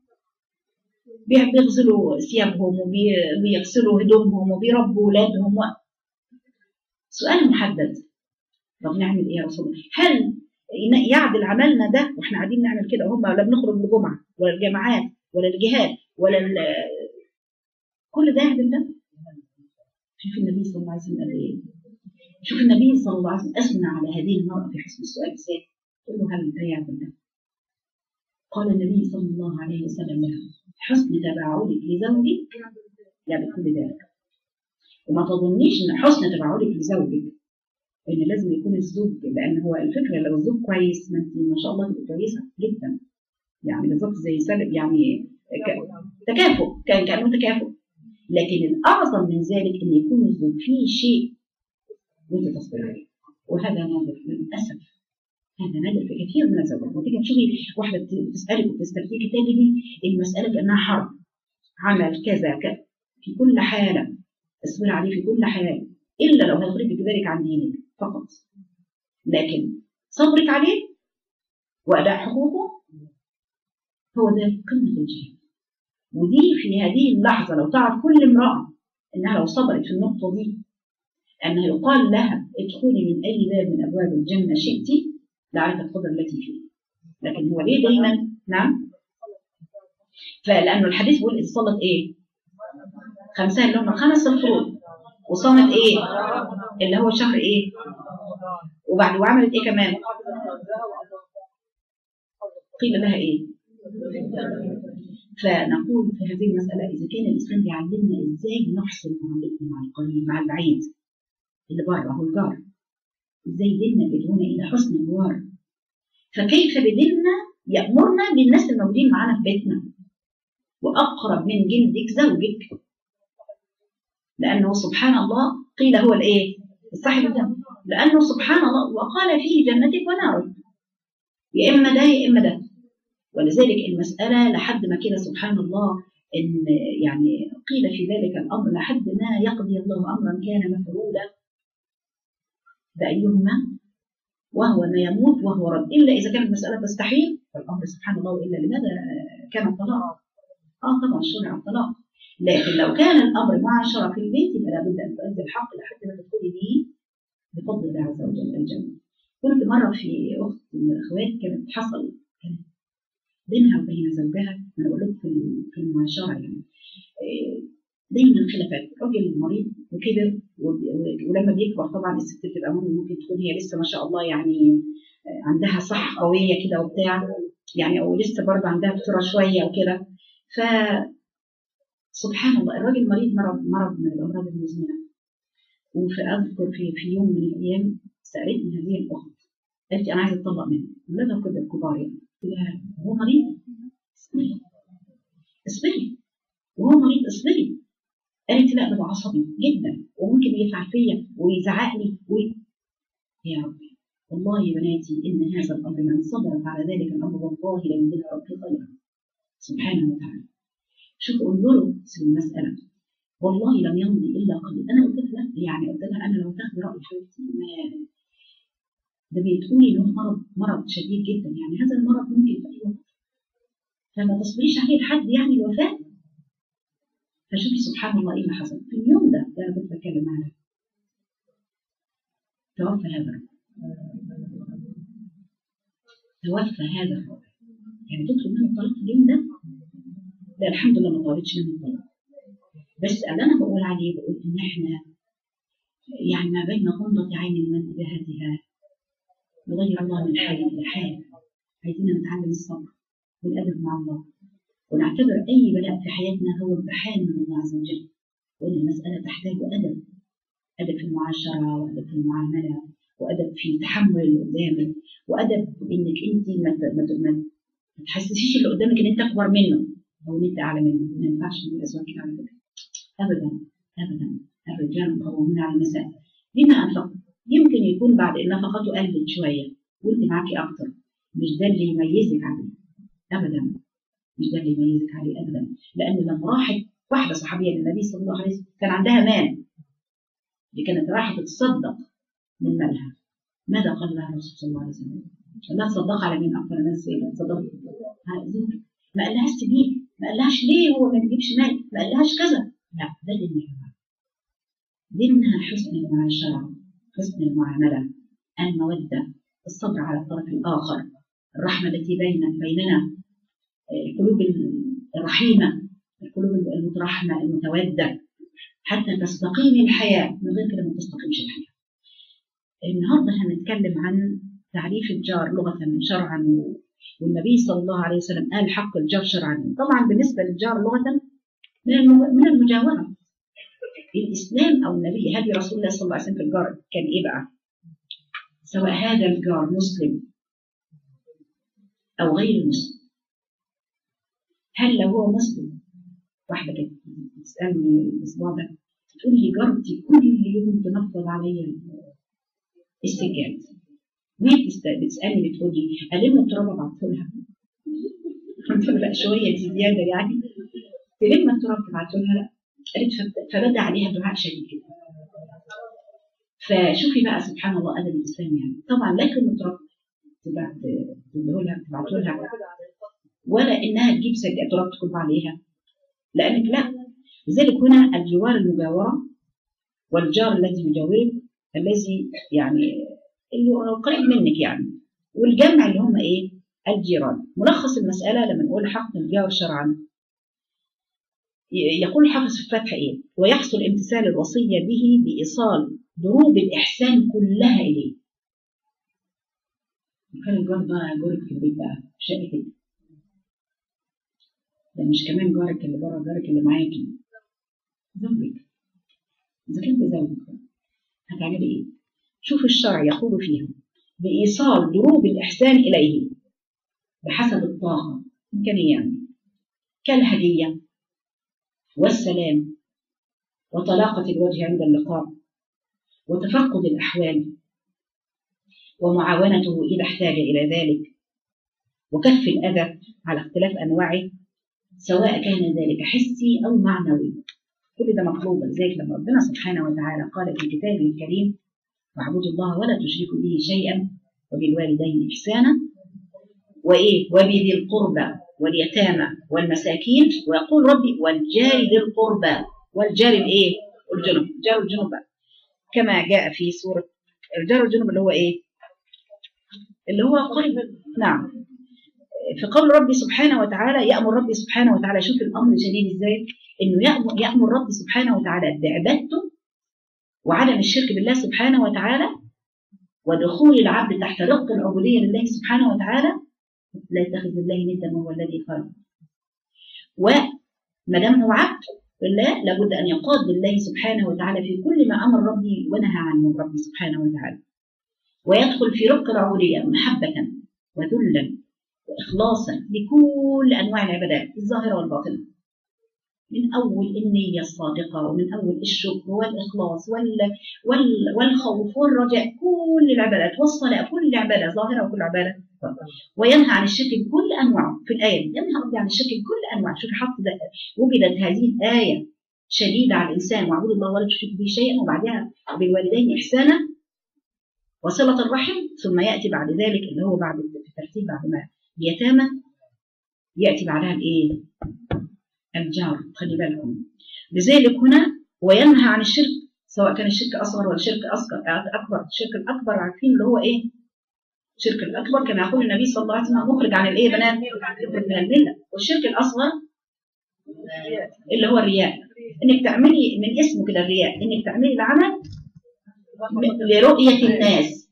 بيغسلوا ثيابهم وبيغسلوا هدومهم وبيربوا أولادهم و... سؤال محدد طب نعمل إيه يا رسول الله؟ هل يعدل عملنا ده واحنا قاعدين نعمل كده وهم لا بنخرج لجمعة ولا الجامعات ولا الجهاد ولا ال... كل ده يعدل ده؟ شوف النبي صلى الله عليه وسلم قال ايه؟ شوف النبي صلى الله عليه وسلم اثنى على هذه المراه في حسن السؤال ازاي؟ قال له هل ده يعدل ده؟ قال النبي صلى الله عليه وسلم لها حسن تباعدك لزوجك يعمل كل ذلك وما تظنيش ان حسن تباعدك لزوجك ان لازم يكون الزوج لان هو الفكره لو الزوج كويس ما انت ما شاء الله تبقى كويسه جدا يعني بالظبط زي سلب يعني تكافؤ كان كانه تكافؤ لكن الاعظم من ذلك ان يكون الزوج فيه شيء وانت تصبر عليه وهذا نادر للاسف هذا نادر في كثير من الزوجات وتيجي تشوفي واحده تسالك وتستفتيك تجدي المساله كانها حرب عمل كذا كذا في كل حاله اصبر عليه في كل حال الا لو هيخرجك ذلك عن دينك فقط لكن صبرك عليه واداء حقوقه هو ده قمه الجهاد ودي في هذه اللحظه لو تعرف كل امراه انها لو صبرت في النقطه دي أن يقال لها ادخلي من أي باب من أبواب الجنة شئت لعلك القدر التي فيه لكن هو ليه دايما نعم فلأنه الحديث بيقول إذا صلت إيه خمسة اللي هم خمس الفروض وصامت إيه اللي هو شهر إيه وبعد وعملت إيه كمان قيل لها إيه فنقول في هذه المسألة إذا كان الإسلام بيعلمنا إزاي نحسن معاملتنا مع القريب مع البعيد اللي بره هو الجار ازاي ديننا بيدعونا الى حسن الجوار فكيف بديننا يامرنا بالناس الموجودين معانا في بيتنا واقرب من جلدك زوجك لانه سبحان الله قيل هو الايه صاحب الدم لانه سبحان الله وقال فيه جنتك ونارك يا اما ده يا اما ده ولذلك المساله لحد ما كده سبحان الله ان يعني قيل في ذلك الامر لحد ما يقضي الله امرا كان مفعولا بأيهما وهو أن يموت وهو رد إلا إذا كانت مسألة تستحيل فالأمر سبحان الله وإلا لماذا كان الطلاق؟ آه طبعا شرع الطلاق لكن لو كان الأمر معاشرة في البيت يبقى لابد أن تؤدي الحق لحد ما تدخلي به بفضل الله عز وجل الجنة كنت مرة في أخت من الأخوات كانت حصل كانت بينها وبين زوجها أنا بقول لكم في المعاشرة يعني دايما خلافات راجل مريض وكبر ولما بيكبر طبعا الست بتبقى ممكن تكون هي لسه ما شاء الله يعني عندها صحة قوية كده وبتاع يعني او لسه برضه عندها بسرعة شوية وكده ف سبحان الله الراجل مريض مرض مرض من الامراض المزمنة وفي اذكر في في يوم من الايام سالتني هذه الاخت قالت لي انا عايزه اتطلق منه ولادها كده الكبار يعني قلت لها هو مريض اصبري اصبري وهو مريض اصبري قالت لا ده عصبي جدا وممكن يفعل فيا ويزعق لي و... يا ربي والله يا بناتي ان هذا الامر من صبرت على ذلك الامر والله لم يدلها ربي خيرا سبحانه وتعالى شوفوا انظروا في المساله والله لم يمضي الا قليل انا قلت لها يعني قلت لها انا لو تاخدي راي حبيبتي ما ده بتقولي انه مرض مرض شديد جدا يعني هذا المرض ممكن في اي وقت فما تصبريش عليه لحد يعني الوفاه فشوفي سبحان الله ايه اللي حصل في اليوم ده ده انا كنت بتكلم عنه توفى هذا الرجل توفى هذا الرجل يعني تطلب منه الطلاق في اليوم ده لا الحمد لله ما طلبتش منه الطلاق بس اللي انا بقول عليه بقول ان احنا يعني ما بين غمضة عين وانتباهاتها يغير الله من حال الى حال عايزين نتعلم الصبر والادب مع الله ونعتبر أي بلاء في حياتنا هو امتحان من الله عز وجل وأن المسألة تحتاج أدب أدب في المعاشرة وأدب في المعاملة وأدب في تحمل اللي قدامك وأدب إنك أنت ما ما ما تحسسيش اللي قدامك إن أنت أكبر منه أو إن أنت أعلى منه ما ينفعش من الأزواج كده على فكرة أبدا أبدا الرجال قوامون على النساء بما أنفق يمكن يكون بعد النفقات قلت شوية وأنت معاكي أكتر مش ده اللي يميزك عليه أبدا مش ده اللي يميزك عليه ابدا لان لما راحت واحده صحابيه للنبي صلى الله عليه وسلم كان عندها مال اللي كانت رايحه تتصدق من مالها ماذا قال لها الرسول صلى الله عليه وسلم؟ لا تصدق على مين اكثر الناس سيدة تصدق ما قالهاش تجيب ما قالهاش ليه هو ما بيجيبش مال ما قالهاش كذا لا ده دين يا جماعه دينها حسن المعاشره حسن المعامله الموده الصبر على الطرف الاخر الرحمه التي بين بيننا القلوب الرحيمه القلوب المترحمه المتوده حتى تستقيم الحياه من غير كده ما تستقيمش الحياه النهارده هنتكلم عن تعريف الجار لغه شرعا والنبي صلى الله عليه وسلم قال حق الجار شرعا طبعا بالنسبه للجار لغه من من المجاوره الاسلام او النبي هدي رسول الله صلى الله عليه وسلم في الجار كان ايه بقى؟ سواء هذا الجار مسلم او غير مسلم هل لو هو مسلم واحده كده تسالني الاسبوع ده تقول لي جارتي كل يوم تنفض عليا السجاد وهي بتسالني بتقول لي الم التراب ابعته لها قلت لا شويه دي زياده يعني تلم التراب تبعته لها لا قالت فبدا عليها دعاء شديد جدا فشوفي بقى سبحان الله ادب الاسلام يعني طبعا لكن التراب تديه لها تبعته لها ولا انها تجيب سجاد تراب تكب عليها لانك لا لذلك هنا الجوار المجاوره والجار الذي يجاورك الذي يعني اللي هو قريب منك يعني والجمع اللي هم ايه الجيران ملخص المساله لما نقول حق الجار شرعا يقول حافظ في الفتح ايه ويحصل امتثال الوصيه به بايصال ضروب الاحسان كلها اليه كان الجار ده جارك في البيت بقى شقتك ده مش كمان جارك اللي بره جارك اللي معاكي زوجك اذا كنت زوجك هتعملي ايه شوف الشرع يقول فيها بإيصال دروب الإحسان إليه بحسب الطاقة إمكانية يعني كالهدية والسلام وطلاقة الوجه عند اللقاء وتفقد الأحوال ومعاونته إذا احتاج إلى ذلك وكف الأذى على اختلاف أنواعه سواء كان ذلك حسي أو معنوي كل ده مطلوب لذلك لما ربنا سبحانه وتعالى قال في كتابه الكريم واعبدوا الله ولا تشركوا به شيئا وبالوالدين إحسانا وإيه وبذي القربى واليتامى والمساكين ويقول ربي والجار ذي القربى والجار الايه؟ الجنب جار الجنب كما جاء في سورة الجار الجنب اللي هو ايه؟ اللي هو قرب نعم في قول ربي سبحانه وتعالى يأمر ربي سبحانه وتعالى شوف الأمر شديد ازاي انه يأمر, يأمر ربي سبحانه وتعالى بعبادته وعدم الشرك بالله سبحانه وتعالى ودخول العبد تحت رق العبودية لله سبحانه وتعالى لا يتخذ الله ندا وهو الذي خلق وما دام هو عبد لله لابد ان ينقاد لله سبحانه وتعالى في كل ما امر ربي ونهى عنه ربي سبحانه وتعالى ويدخل في رق العبوديه محبه وذلا واخلاصا لكل انواع العبادات الظاهره والباطنه من اول النيه الصادقه ومن اول الشكر والاخلاص وال وال والخوف والرجاء كل العبادات والصلاه كل عباده ظاهره وكل عباده وينهى عن الشرك بكل انواعه في الايه دي ينهى ربي عن الشرك بكل انواعه شوف حط وجدت هذه الايه شديده على الانسان واعبدوا الله ولا تشركوا به شيئا وبعدها بالوالدين احسانا وصله الرحم ثم ياتي بعد ذلك اللي هو بعد الترتيب بعد ما اليتامى ياتي بعدها الايه؟ الجار خلي بالكم لذلك هنا وينهى عن الشرك سواء كان الشرك اصغر ولا شرك اصغر اكبر الشرك الاكبر عارفين اللي هو ايه؟ الشرك الاكبر كما يقول النبي صلى الله عليه وسلم مخرج عن الايه بنات يخرج من المله والشرك الاصغر اللي هو الرياء انك تعملي من اسمه كده الرياء انك تعملي العمل لرؤيه الناس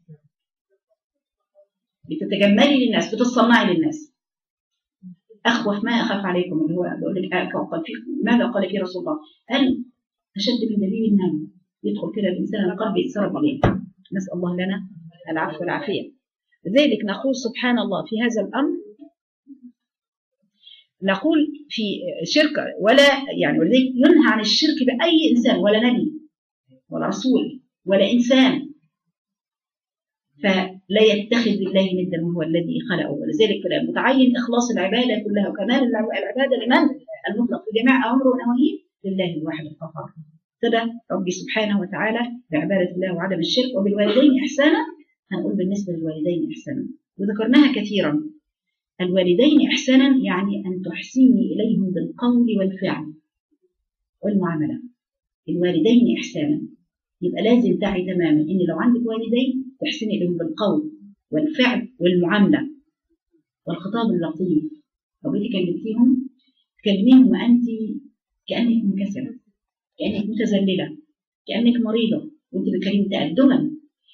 بتتجملي للناس بتتصنعي للناس اخوف ما اخاف عليكم اللي هو بقول لك قال في ماذا قال فيه رسول الله؟ قال اشد من دليل النم يدخل كده الانسان القلب يتسرب عليه نسال الله لنا العفو والعافيه لذلك نقول سبحان الله في هذا الامر نقول في شرك ولا يعني ولذلك ينهى عن الشرك باي انسان ولا نبي ولا رسول ولا انسان فلا يتخذ الله ندا وهو الذي خلقه ولذلك متعين اخلاص العباده كلها وكمال العباده لمن؟ المطلق في جميع امره ونواهيه لله الواحد القهار ابتدى ربي سبحانه وتعالى بعباده الله وعدم الشرك وبالوالدين احسانا هنقول بالنسبة للوالدين إحسانا وذكرناها كثيرا الوالدين إحسانا يعني أن تحسني إليهم بالقول والفعل والمعاملة الوالدين إحسانا يبقى لازم تعي تماما إن لو عندك والدين تحسني إليهم بالقول والفعل والمعاملة والخطاب اللطيف لو جيتي كلمتيهم تكلميهم وأنت كأنك منكسرة كأنك متذللة كأنك مريضة وأنت بتكلمي تأدبا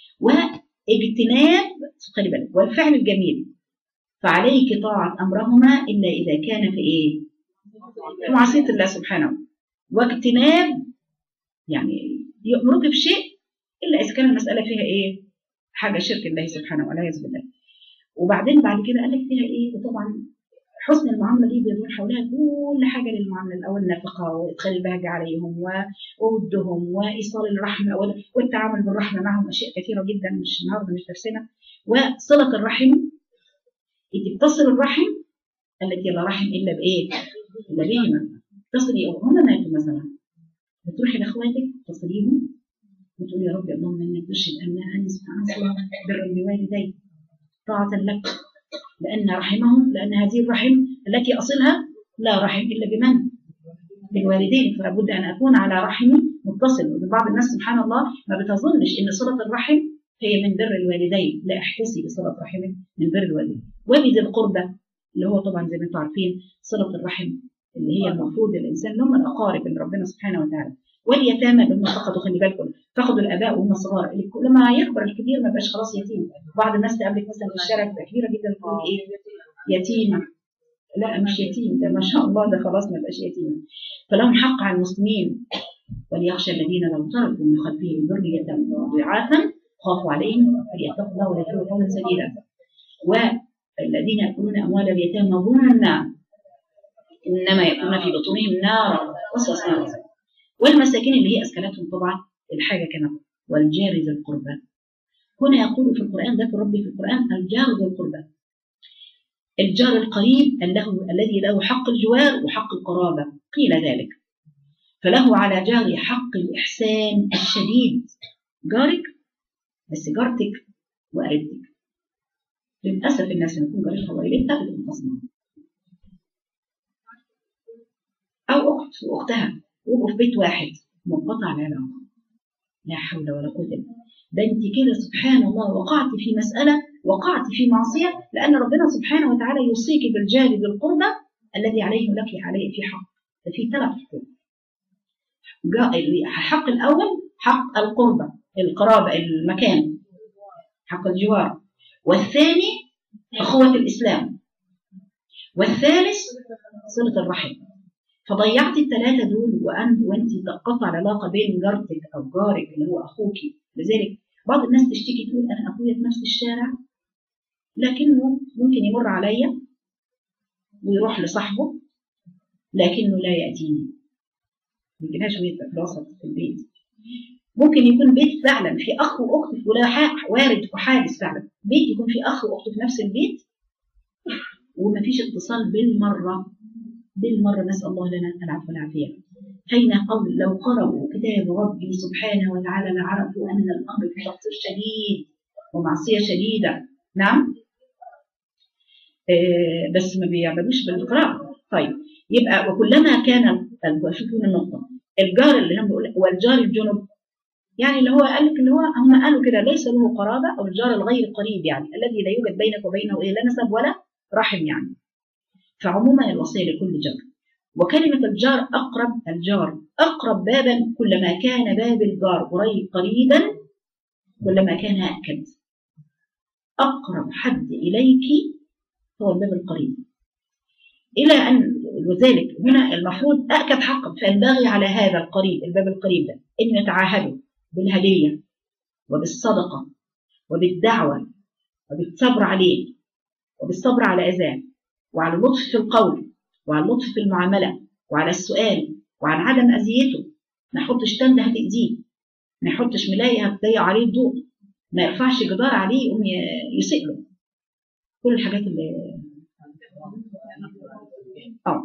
واجتناب خلي بالك والفعل الجميل فعليك طاعة أمرهما إلا إذا كان في إيه؟ في معصية الله سبحانه واجتناب يعني يأمرك بشيء إلا إذا كان المسألة فيها إيه؟ حاجة شرك الله سبحانه والعياذ بالله وبعدين بعد كده قال لك فيها إيه؟ وطبعا حسن المعامله دي بيدور حولها كل حاجه للمعامله الاول النفقه وادخال البهجه عليهم وودهم وايصال الرحمه والتعامل بالرحمه معهم اشياء كثيره جدا مش النهارده مش درسنا وصله الرحم انت بتصل الرحم التي لا رحم الا بايه؟ الا بهما تصلي هم ماتوا مثلا بتروحي لاخواتك تصليهم وتقولي يا رب اللهم انك ترشد ابناء انس فانصر بر بوالدي طاعه لك لأن رحمهم لأن هذه الرحم التي أصلها لا رحم إلا بمن؟ بالوالدين فلا بد أن أكون على رحمي متصل وبعض الناس سبحان الله ما بتظنش إن صلة الرحم هي من بر الوالدين لا احتسي بصلة رحم من بر الوالدين وبذي القربة اللي هو طبعا زي ما انتم عارفين صلة الرحم اللي هي المفروض الإنسان اللي هم الأقارب اللي ربنا سبحانه وتعالى واليتامى اللي هم فقدوا خلي بالكم فقدوا الاباء وهم صغار لما يكبر الكبير ما بقاش خلاص يتيم بعض الناس تقابلك مثلا في الشارع تبقى كبيره جدا تقول ايه يتيمه لا مش يتيم ده ما شاء الله ده خلاص ما بقاش يتيم فلهم حق على المسلمين وليخشى الذين لو تركوا من خلفهم ذرية ضعافا خافوا عليهم فليتقوا الله ويقولوا قولا سديدا والذين يأكلون أموال اليتامى ظلما إنما يأكلون في بطونهم نارا وسوسنا نارا والمساكين اللي هي اسكنتهم طبعا الحاجه كما والجار ذي القربى هنا يقول في القران ذكر ربي في القران الجار ذي القربى الجار القريب له الذي له حق الجوار وحق القرابه قيل ذلك فله على جاري حق الاحسان الشديد جارك بس جارتك وقريبتك للاسف الناس لما تكون جارتها وقريبتها بتنتصر او اخت واختها ويبقوا في بيت واحد منقطع العلاقه لا حول ولا قوه الا ده انت كده سبحان الله وقعت في مساله وقعت في معصيه لان ربنا سبحانه وتعالى يوصيك بالجار ذي القربى الذي عليه لك عليه في حق ده في ثلاث حقوق الحق الاول حق القربى القرابه المكان حق الجوار والثاني اخوه الاسلام والثالث صله الرحم فضيعت الثلاثه دول وانت وانت تقطع العلاقه بين جارتك او جارك اللي هو اخوك لذلك بعض الناس تشتكي تقول انا اخويا في نفس الشارع لكنه ممكن يمر عليا ويروح لصاحبه لكنه لا ياتيني ما يجيناش ويبقى في الوسط في البيت ممكن يكون بيت فعلا في اخ واخت ولا وارد وحادث فعلا بيت يكون في اخ واخت في نفس البيت ومفيش اتصال بالمره بالمرة نسأل الله لنا العفو والعافية حين قول لو قرأوا كتاب ربي سبحانه وتعالى لعرفوا أن الأمر في تقصير شديد ومعصية شديدة نعم آه بس ما بيعملوش بالقراءة طيب يبقى وكلما كان شوفوا النقطة الجار اللي هم بيقول والجار الجنب يعني اللي هو قال لك اللي هو هم قالوا كده ليس له قرابة أو الجار الغير قريب يعني الذي لا يوجد بينك وبينه إيه لا نسب ولا رحم يعني فعموما الوصية لكل جار وكلمة الجار أقرب الجار أقرب بابا كلما كان باب الجار قريب قريبا كلما كان أكد أقرب حد إليك هو الباب القريب إلى أن وذلك هنا المفروض أكد حقا فينبغي على هذا القريب الباب القريب ده أن يتعاهدوا بالهدية وبالصدقة وبالدعوة وبالصبر عليه وبالصبر على أذاه وعلى اللطف في القول وعلى اللطف في المعاملة وعلى السؤال وعلى عدم أذيته ما يحطش تندة هتأذيه ما يحطش ملاية هتضيع عليه الضوء ما يرفعش جدار عليه يقوم يسيء له كل الحاجات اللي اه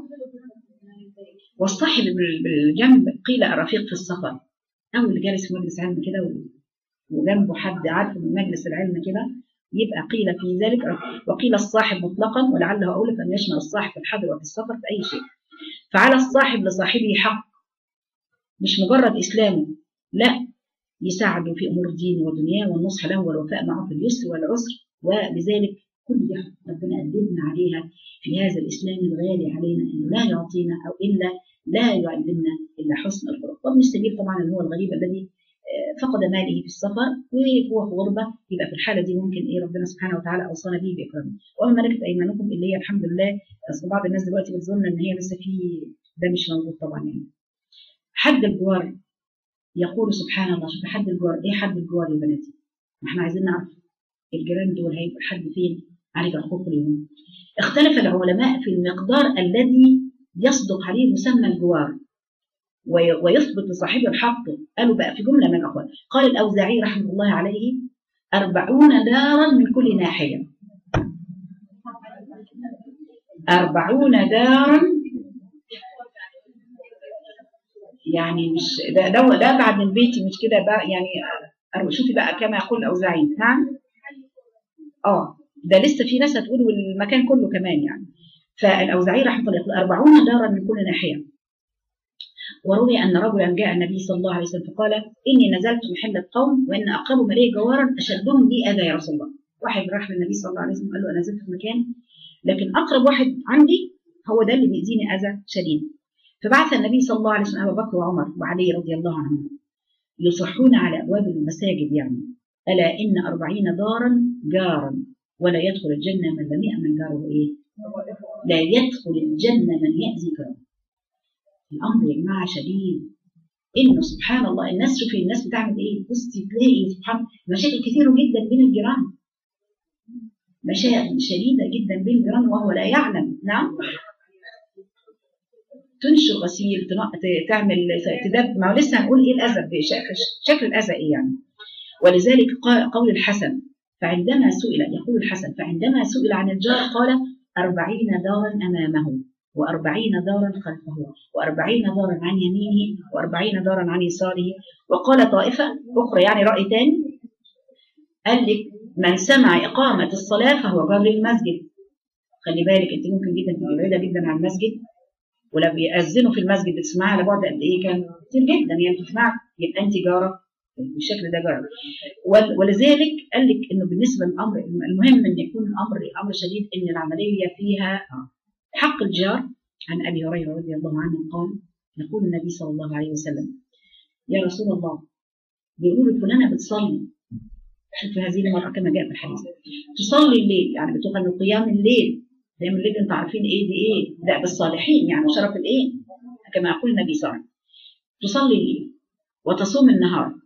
والصاحب بالجنب قيل الرفيق في السفر أو اللي جالس في مجلس علم كده وجنبه حد عارفه من مجلس العلم كده يبقى قيل في ذلك وقيل الصاحب مطلقا ولعله اقول ان يشمل الصاحب في الحضر وفي السفر في اي شيء فعلى الصاحب لصاحبه حق مش مجرد اسلامه لا يساعده في امور دينه ودنياه والنصح له والوفاء معه في اليسر والعسر ولذلك كل دي ربنا أدبنا عليها في هذا الإسلام الغالي علينا إنه لا يعطينا أو إلا لا يعلمنا إلا حسن الخلق وابن السبيل طبعا اللي هو الغريب الذي فقد ماله في السفر وهو في غربة يبقى في الحالة دي ممكن إيه ربنا سبحانه وتعالى أوصانا به بإكرامه وأما ملكة أيمانكم اللي هي الحمد لله أصل بعض الناس دلوقتي بتظن إن هي لسه في ده مش موجود طبعا يعني حد الجوار يقول سبحان الله شوف حد الجوار إيه حد الجوار يا بناتي؟ ما احنا عايزين نعرف الجيران دول هيبقى حد فين عليك الحقوق اليوم اختلف العلماء في المقدار الذي يصدق عليه مسمى الجوار ويثبت لصاحبه الحق قالوا بقى في جملة من الأقوال قال الأوزاعي رحمه الله عليه أربعون دارا من كل ناحية أربعون دارا يعني مش ده ده, ده بعد من بيتي مش كده بقى يعني شوفي بقى كما يقول الأوزاعي نعم اه ده لسه في ناس هتقول والمكان كله كمان يعني فالأوزاعي رحمه الله يقول أربعون دارا من كل ناحية وروي أن رجلا جاء النبي صلى الله عليه وسلم فقال إني نزلت محل قوم وإن أقرب ملي جوارا أشدهم لي أذى يا رسول الله واحد راح للنبي صلى الله عليه وسلم قال له أنا نزلت في مكان لكن أقرب واحد عندي هو ده اللي بيأذيني أذى شديد فبعث النبي صلى الله عليه وسلم أبا بكر وعمر وعلي رضي الله عنهم يصحون على أبواب المساجد يعني ألا إن أربعين دارا جارا ولا يدخل الجنة من لم يأمن جاره إيه؟ لا يدخل الجنة من يأذي جاره الأمر يا جماعة شديد إنه سبحان الله الناس شوفي الناس بتعمل إيه؟ بصي تلاقي سبحان مشاكل كثيرة جدا بين الجيران مشاكل شديدة جدا بين الجيران وهو لا يعلم نعم تنشر غسيل تعمل تدب ما هو لسه هنقول ايه الاذى شكل الاذى ايه يعني ولذلك قول الحسن فعندما سئل يقول الحسن فعندما سئل عن الجار قال أربعين دارا أمامه وأربعين دارا خلفه وأربعين دارا عن يمينه وأربعين دارا عن يساره وقال طائفة أخرى يعني رأي ثاني قال لك من سمع إقامة الصلاة فهو جار للمسجد خلي بالك أنت ممكن جدا تبقي بعيدة جدا عن المسجد ولا بيأذنوا في المسجد بتسمعها على بعد قد إيه كان كتير جدا يعني تسمع يبقى أنت جارة بالشكل ده جرى ولذلك قال لك انه بالنسبه للامر المهم ان يكون الامر امر شديد ان العمليه فيها حق الجار عن ابي هريره رضي الله عنه قال يقول النبي صلى الله عليه وسلم يا رسول الله بيقولوا فلانه بتصلي شوف هذه المرأة كما جاء في الحديث تصلي الليل يعني بتقل قيام الليل قيام الليل انتوا عارفين ايه دي ايه لا بالصالحين يعني شرف الايه كما يقول النبي صلى الله عليه وسلم تصلي الليل وتصوم النهار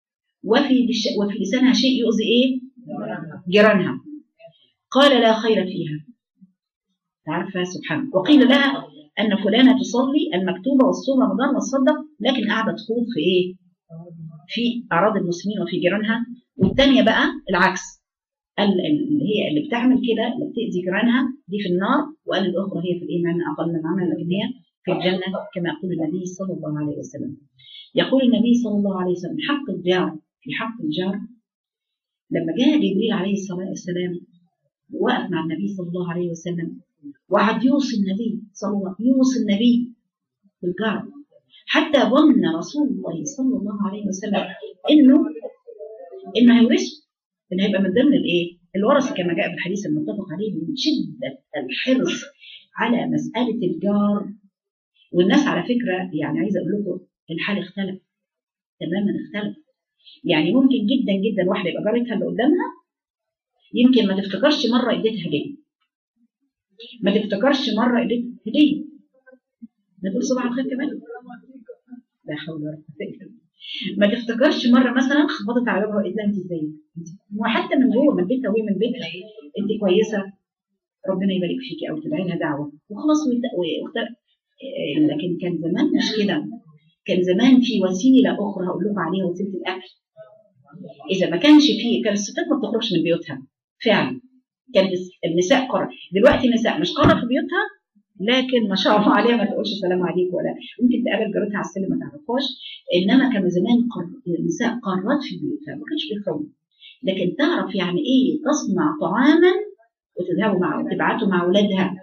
وفي وفي لسانها شيء يؤذي ايه جيرانها قال لا خير فيها عارفه سبحان وقيل لها ان فلانه تصلي المكتوبه والصوم رمضان والصدق لكن قاعده تخوض في ايه في اعراض المسلمين وفي جيرانها والثانيه بقى العكس اللي هي اللي بتعمل كده اللي بتاذي جيرانها دي في النار وقال الاخرى هي في الايمان اقل من عمل لكن هي في الجنه كما يقول النبي صلى الله عليه وسلم يقول النبي صلى الله عليه وسلم حق الجار في حق الجار لما جاء جبريل عليه الصلاة والسلام وقف مع النبي صلى الله عليه وسلم وقعد يوصي النبي صلى الله يوصي النبي بالجار حتى ظن رسول الله صلى الله عليه وسلم انه انه هيورثه انه هيبقى من ضمن الايه؟ الورثه كما جاء في الحديث المتفق عليه من شده الحرص على مساله الجار والناس على فكره يعني عايزه اقول لكم الحال اختلف تماما اختلف يعني ممكن جدا جدا واحده يبقى جارتها اللي قدامها يمكن ما تفتكرش مره اديتها هديه ما تفتكرش مره اديتها هديه ما تقول صباح الخير كمان لا حول ولا قوه الا بالله ما تفتكرش مره مثلا خبطت على بابها وقالت لها انت ازيك وحتى من جوه من بيتها وهي من بيتها انت كويسه ربنا يبارك فيكي او تدعي لها دعوه وخلاص واختار لكن كان زمان مش كده كان زمان في وسيله اخرى هقول لكم عليها وسيله الاكل اذا ما كانش فيه كان الستات ما بتخرجش من بيوتها فعلا كان النساء قرى دلوقتي النساء مش قرى في بيوتها لكن ما شاء الله عليها ما تقولش سلام عليك ولا ممكن تقابل جارتها على السلم ما تعرفهاش انما كانوا زمان قر... النساء قارات في بيوتها ما كانش بيخرجوا لكن تعرف يعني ايه تصنع طعاما وتذهب مع تبعته مع اولادها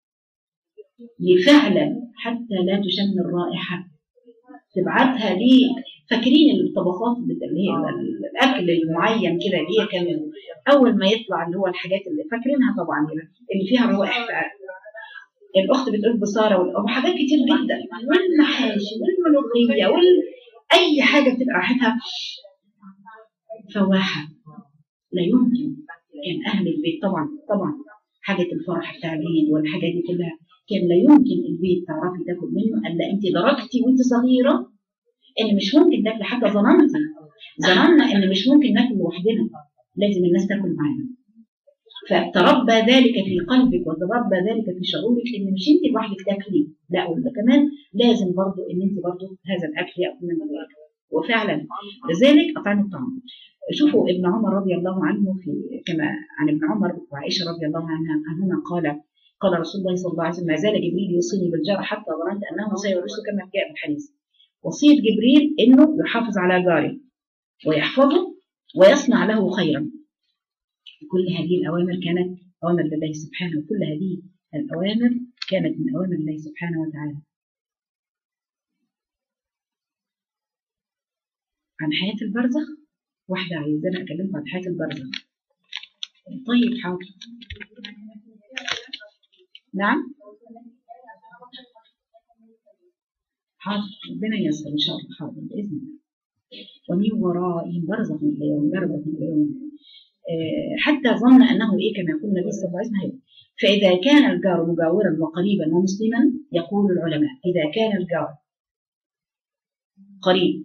لفعلا حتى لا تشم الرائحه تبعتها ليه فاكرين الطبخات اللي هي الاكل المعين كده اللي هي كان اول ما يطلع اللي هو الحاجات اللي فاكرينها طبعا اللي فيها روائح الاخت بتقول بصاره وحاجات كتير جدا والمحاشي والملوخيه وال... اي حاجه بتبقى ريحتها فواحه لا يمكن كان اهل البيت طبعا طبعا حاجه الفرح بتاع العيد والحاجات دي كلها كان لا يمكن البيت تعرفي تاكل منه الا انت دركتي وانت صغيره ان مش ممكن تاكلي حاجه ظننتي ظننا ان مش ممكن ناكل لوحدنا لازم الناس تاكل معانا فتربى ذلك في قلبك وتربى ذلك في شعورك ان مش انت لوحدك تاكلي لا ولا كمان لازم برضو ان انت برضو هذا الاكل ياكل من غيرك وفعلا لذلك اطعموا الطعام شوفوا ابن عمر رضي الله عنه في كما عن ابن عمر وعائشه رضي الله عنها عنهما قال قال رسول الله صلى الله عليه وسلم ما زال جبريل يوصيني بالجار حتى ظننت انه سيورثه كما جاء في الحديث وصيه جبريل انه يحافظ على جاره ويحفظه ويصنع له خيرا كل هذه الأوامر كانت أوامر لله سبحانه وكل هذه الأوامر كانت من أوامر الله سبحانه وتعالى عن حياة البرزخ واحدة عايزانا أكلمكم عن حياة البرزخ طيب حاضر نعم حاضر ربنا ييسر إن شاء الله حاضر بإذن الله ومن ورائهم برزخ إلى يوم برزخ إلى يوم حتى ظن انه ايه كما يقول النبي صلى الله عليه وسلم فاذا كان الجار مجاورا وقريبا ومسلما يقول العلماء اذا كان الجار قريب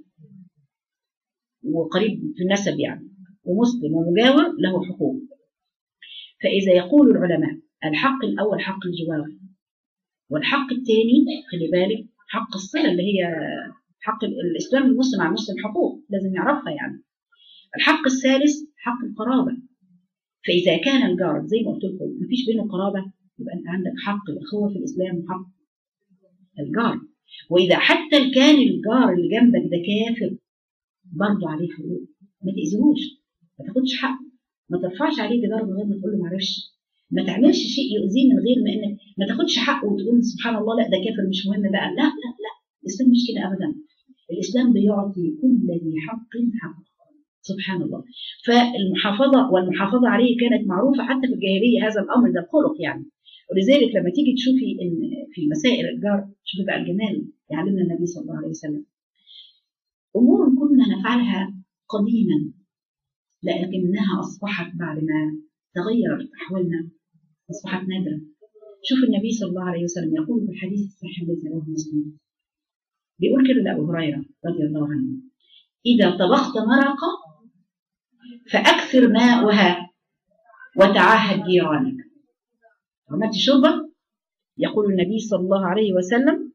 وقريب في النسب يعني ومسلم ومجاور له حقوق فاذا يقول العلماء الحق الاول حق الجوار والحق الثاني خلي بالك حق الصله اللي هي حق الاسلام المسلم على المسلم حقوق لازم يعرفها يعني الحق الثالث حق القرابة فإذا كان الجار زي ما قلت لكم مفيش بينه قرابة يبقى أنت عندك حق الأخوة في الإسلام وحق الجار وإذا حتى كان الجار اللي جنبك ده كافر برضه عليه حقوق ما تأذيهوش ما تاخدش حق ما ترفعش عليه جدار من غير ما تقول له معلش ما تعملش شيء يؤذيه من غير ما انك ما تاخدش حقه وتقول سبحان الله لا ده كافر مش مهم بقى لا لا لا الاسلام مش كده ابدا الاسلام بيعطي كل ذي حق حقه سبحان الله فالمحافظة والمحافظة عليه كانت معروفة حتى في الجاهلية هذا الأمر ده خلق يعني ولذلك لما تيجي تشوفي ان في مسائل الجار شوفي بقى الجمال يعلمنا النبي صلى الله عليه وسلم امور كنا نفعلها قديما لكنها اصبحت بعد ما تغيرت احوالنا اصبحت نادره شوف النبي صلى الله عليه وسلم يقول في الحديث الصحيح الذي رواه مسلم بيقول كده لابو هريره رضي الله عنه اذا طبخت مرقه فأكثر ماءها وتعاهد جيرانك عملت شوربة يقول النبي صلى الله عليه وسلم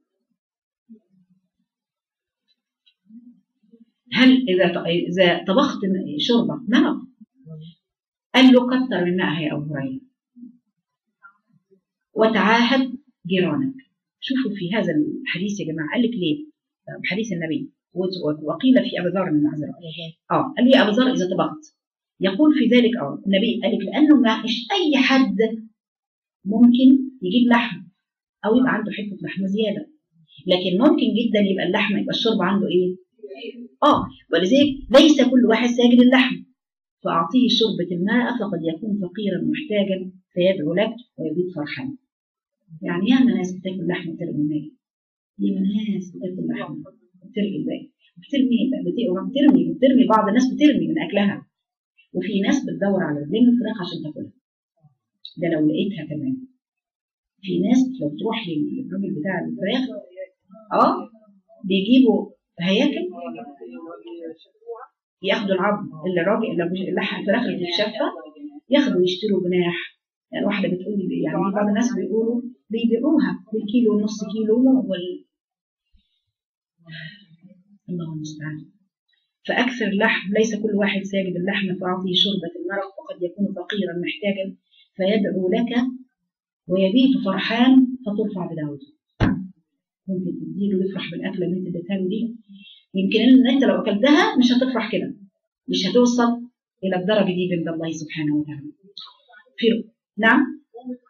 هل إذا إذا طبخت شوربة مرق قال له كتر من ماءها يا أبو هريرة وتعاهد جيرانك شوفوا في هذا الحديث يا جماعة قال لك ليه حديث النبي وقيل في أبي ذر من معذرة اه قال لي أبو ذر إذا طبخت يقول في ذلك اه النبي قال لك لانه ما مش اي حد ممكن يجيب لحم او يبقى عنده حته لحمه زياده لكن ممكن جدا يبقى اللحمه يبقى الشرب عنده ايه؟ اه ولذلك ليس كل واحد ساجد اللحم فاعطيه شربة الماء فقد يكون فقيرا محتاجا فيدعو لك ويبيت فرحان. يعني ياما ناس بتاكل لحم وترمي الماء. ياما ناس بتاكل لحم وترمي الباقي. بترمي بترمي بترمي بعض الناس بترمي من اكلها وفي ناس بتدور على رجلين الفراخ عشان تاكلها ده لو لقيتها كمان في ناس لو تروح للراجل بتاع الفراخ اه بيجيبوا هياكل ياخدوا العظم اللي الراجل اللحم الفراخ اللي بتتشفى ياخدوا يشتروا جناح يعني واحده بتقول لي يعني بعض الناس بيقولوا بيبيعوها بالكيلو ونص كيلو وال الله المستعان فأكثر اللحم ليس كل واحد ساجد اللحم فأعطيه شربة المرق وقد يكون فقيرا محتاجا فيدعو لك ويبيت فرحان فترفع بدعوته ممكن تديله يفرح بالاكله اللي انت اديتها له دي يمكن ان انت لو اكلتها مش هتفرح كده مش هتوصل الى الدرجه دي عند الله سبحانه وتعالى في نعم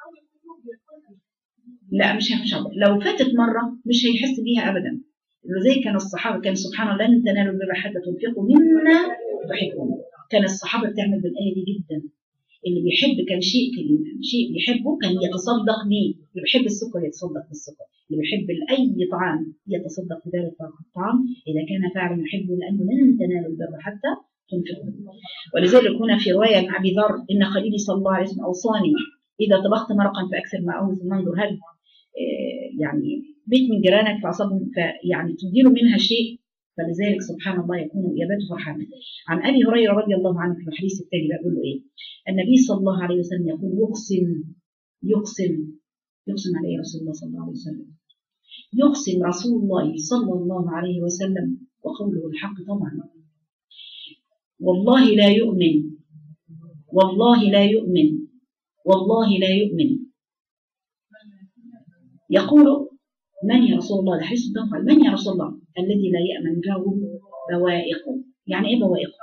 لا مش مش لو فاتت مره مش هيحس بيها ابدا زي كان الصحابه كان سبحان الله لن تنالوا البر حتى تنفقوا مما تحبون كان الصحابه بتعمل بالايه دي جدا اللي بيحب كان شيء كان شيء بيحبه كان يتصدق به اللي بيحب السكر يتصدق بالسكر اللي بيحب اي طعام يتصدق بذلك الطعام اذا كان فعلا يحبه لانه لن تنالوا البر حتى تنفقوا ولذلك هنا في روايه عن ابي ذر ان خليلي صلى الله عليه وسلم اوصاني اذا طبخت مرقا فاكثر معه ثم انظر هل يعني بيت من جيرانك فأصابهم فيعني تديله منها شيء فلذلك سبحان الله يكون يبات فرحانا عن ابي هريره رضي الله عنه في الحديث التالي بيقول له ايه؟ النبي صلى الله عليه وسلم يقول يقسم يقسم يقسم عليه رسول الله صلى الله عليه وسلم يقسم رسول الله صلى الله عليه وسلم وقوله الحق طبعا والله لا يؤمن والله لا يؤمن والله لا يؤمن يقول من يا رسول الله ده حديث الدفع من يا رسول الله الذي لا يأمن جاره بوائقه يعني ايه بوائقه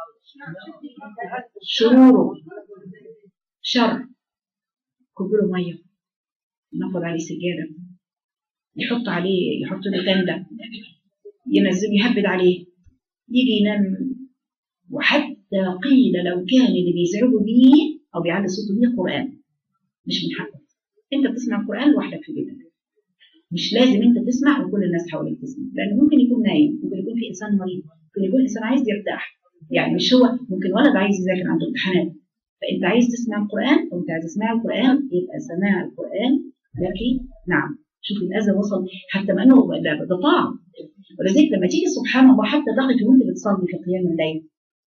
شروره شر كبره ميه ينفض عليه سجاده يحط عليه يحط له تندة ينزل يهبد عليه يجي ينام وحتى قيل لو كان اللي بيزعجه بيه او بيعلي صوته بيه قران مش من حقه انت بتسمع القران لوحدك في بيتك مش لازم انت تسمع وكل الناس حواليك تسمع لان ممكن يكون نايم ممكن يكون في انسان مريض ممكن يكون انسان عايز يرتاح يعني مش هو ممكن ولد عايز يذاكر عنده امتحانات فانت عايز تسمع القران وانت عايز تسمع القران يبقى سماع القران لك نعم شوف الاذى وصل حتى ما انه ده, ده طاعه ولذلك لما تيجي سبحان الله حتى ضغط وانت بتصلي في قيام الليل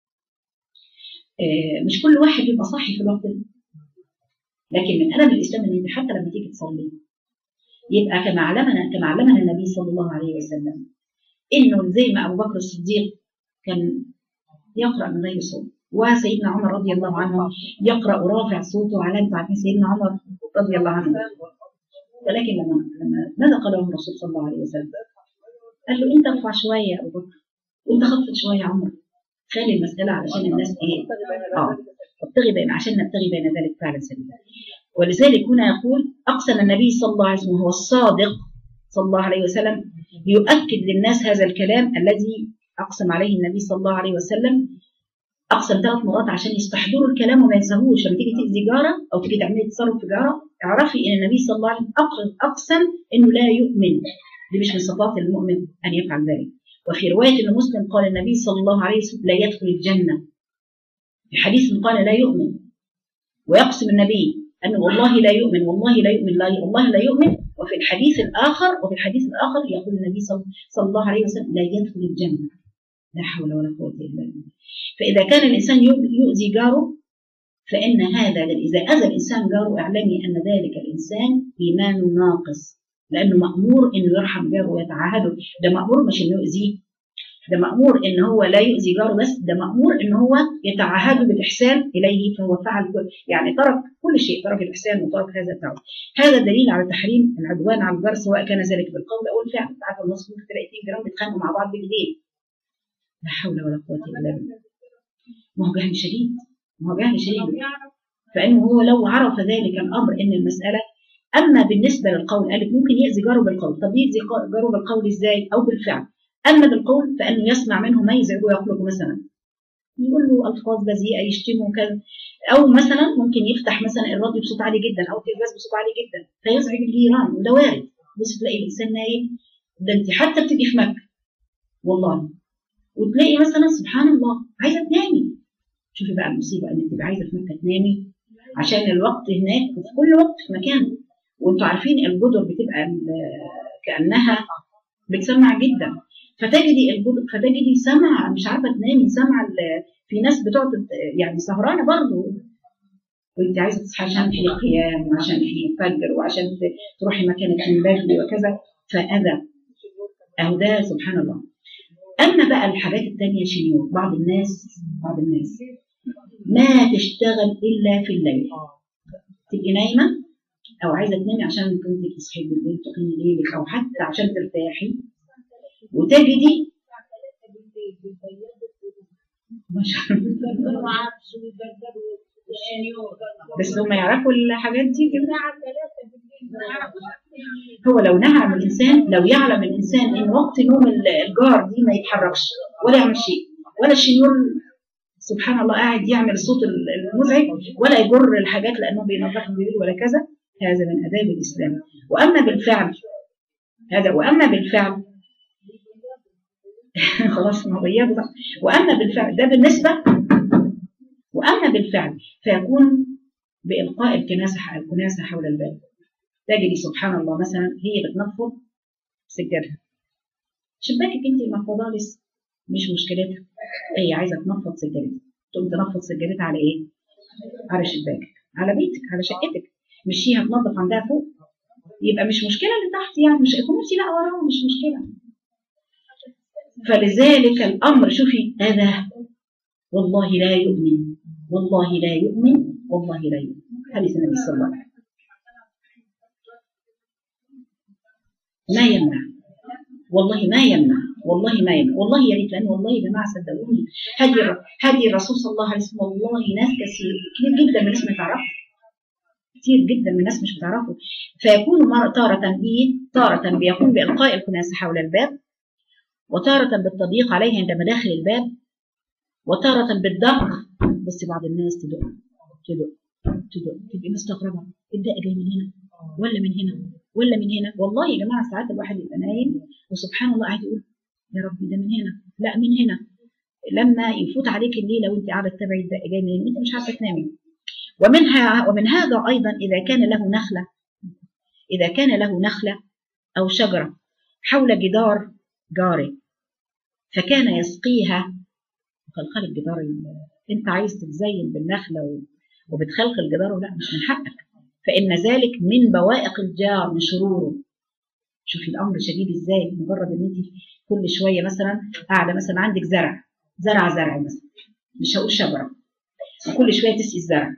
آه مش كل واحد يبقى صاحي في الوقت ده لكن من ادب الاسلام ان انت حتى لما تيجي تصلي يبقى كما علمنا كما علمنا النبي صلى الله عليه وسلم انه زي ما ابو بكر الصديق كان يقرا من غير صوت وسيدنا عمر رضي الله عنه يقرا رافع صوته على انتوا عارفين سيدنا عمر رضي الله عنه ولكن لما لما ماذا قال له الرسول صلى الله عليه وسلم؟ قال له انت ارفع شويه يا ابو بكر وانت خفض شويه يا عمر خلي المساله علشان الناس ايه؟ اه ابتغي بين عشان نبتغي بين ذلك فعلا سبيلا ولذلك هنا يقول أقسم النبي صلى الله عليه وسلم هو الصادق صلى الله عليه وسلم ليؤكد للناس هذا الكلام الذي أقسم عليه النبي صلى الله عليه وسلم أقسم ثلاث مرات عشان يستحضروا الكلام وما ينساهوش لما تيجي تأذي جارة أو تيجي تعملي تصرف في جارة اعرفي إن النبي صلى الله عليه وسلم أقسم إنه لا يؤمن دي مش من صفات المؤمن أن يفعل ذلك وفي رواية أن مسلم قال النبي صلى الله عليه وسلم لا يدخل الجنة في حديث قال لا يؤمن ويقسم النبي أنه والله لا يؤمن والله لا يؤمن لا والله لا يؤمن وفي الحديث الآخر وفي الحديث الآخر يقول النبي صلى الله عليه وسلم لا يدخل الجنة لا حول ولا قوة إلا بالله فإذا كان الإنسان يؤذي جاره فإن هذا إذا أذى الإنسان جاره اعلمي أن ذلك الإنسان إيمانه ناقص لأنه مأمور إنه يرحم جاره ويتعاهده ده مأمور مش إنه يؤذيه ده مأمور إن هو لا يؤذي جاره بس ده مأمور إن هو يتعهد بالإحسان إليه فهو فعل كل يعني ترك كل شيء ترك الإحسان وترك هذا التعود هذا دليل على تحريم العدوان على الجار سواء كان ذلك بالقول أو الفعل عارف النص ممكن تلاقي اثنين جيران بيتخانقوا مع بعض بالليل لا حول ولا قوة إلا بالله ما هو جهل شديد ما هو جهل شديد فإنه هو لو عرف ذلك الأمر إن المسألة أما بالنسبة للقول قالت ممكن يأذي جاره بالقول طب يأذي جاره بالقول إزاي أو بالفعل أما بالقول فإنه يسمع منه ما يزعجه ويخلق مثلا يقول له ألفاظ بذيئة يشتمه كذا أو مثلا ممكن يفتح مثلا الراديو بصوت عالي جدا أو التلفاز بصوت عالي جدا فيزعج الجيران وده وارد بص تلاقي الإنسان نايم ده أنت حتى بتبقي في مكة والله وتلاقي مثلا سبحان الله عايزة تنامي شوفي بقى المصيبة إنك تبقى عايزة في مكة تنامي عشان الوقت هناك وفي كل وقت في مكان وانتوا عارفين الجدر بتبقى كأنها بتسمع جدا فتجدي الجدر فتجدي سمع مش عارفه تنامي سمع في ناس بتقعد يعني سهرانه برضه وانت عايزه تصحي عشان في قيام وعشان في فجر وعشان تروحي مكانك من بدري وكذا فاذى اهو ده سبحان الله اما بقى الحاجات الثانيه شنو بعض الناس بعض الناس ما تشتغل الا في الليل تبقي نايمه او عايزه تنامي عشان كنت تصحي بالليل تقيمي ليلك او حتى عشان ترتاحي وتجدي ما شاء الله بس هم يعرفوا الحاجات دي كده هو لو نهى عن الانسان لو يعلم الانسان ان وقت نوم الجار دي ما يتحركش ولا يعمل شيء ولا الشنيور سبحان الله قاعد يعمل الصوت المزعج ولا يجر الحاجات لانه بينظفها بالليل ولا كذا هذا من اداب الاسلام واما بالفعل هذا واما بالفعل خلاص ما غيابه بقى واما بالفعل ده بالنسبه واما بالفعل فيكون بالقاء الكناسه الكناسه حول الباب تجري سبحان الله مثلا هي بتنفض سجادها شباكك انت المفروضه لسه مش مشكلتها هي عايزه تنفض سجادتها تقوم تنفض سجادتها على ايه؟ على شباكك على بيتك على شقتك مش هي هتنظف عندها فوق يبقى مش مشكله اللي تحت يعني مش كوميرتي لا وراهم مش مشكله فلذلك الامر شوفي هذا والله لا يؤمن والله لا يؤمن والله لا يؤمن حديث النبي صلى الله عليه وسلم ما يمنع والله ما يمنع والله ما يمنع والله يا ريت لان والله يا جماعه صدقوني هدي هدي الرسول صلى الله عليه وسلم والله ناس كثير كتير جدا من الناس ما تعرفش كتير جدا من الناس مش بتعرفه فيكون تارة بيه تارة بيقوم بإلقاء الكناسة حول الباب وتارة بالتضييق عليه عند مداخل الباب وتارة بالدق بصي بعض الناس تدق تدق تدق تبقي مستغربة الدق جاي من هنا ولا من هنا ولا من هنا والله يا جماعة ساعات الواحد يبقى نايم وسبحان الله قاعد يقول يا ربي ده من هنا لا من هنا لما يفوت عليك الليلة وانت قاعدة تتابعي الدق جاي منين وانت مش عارفة تنامي ومنها ومن هذا أيضا إذا كان له نخلة إذا كان له نخلة أو شجرة حول جدار جاره فكان يسقيها خلخال الجدار انت عايز تتزين بالنخلة وبتخلخل الجدار لا مش من حقك فإن ذلك من بوائق الجار من شروره شوفي الأمر شديد إزاي مجرد إن أنت كل شوية مثلا قاعدة مثلا عندك زرع زرع زرع مثلا مش هقول شجرة وكل شوية تسقي الزرع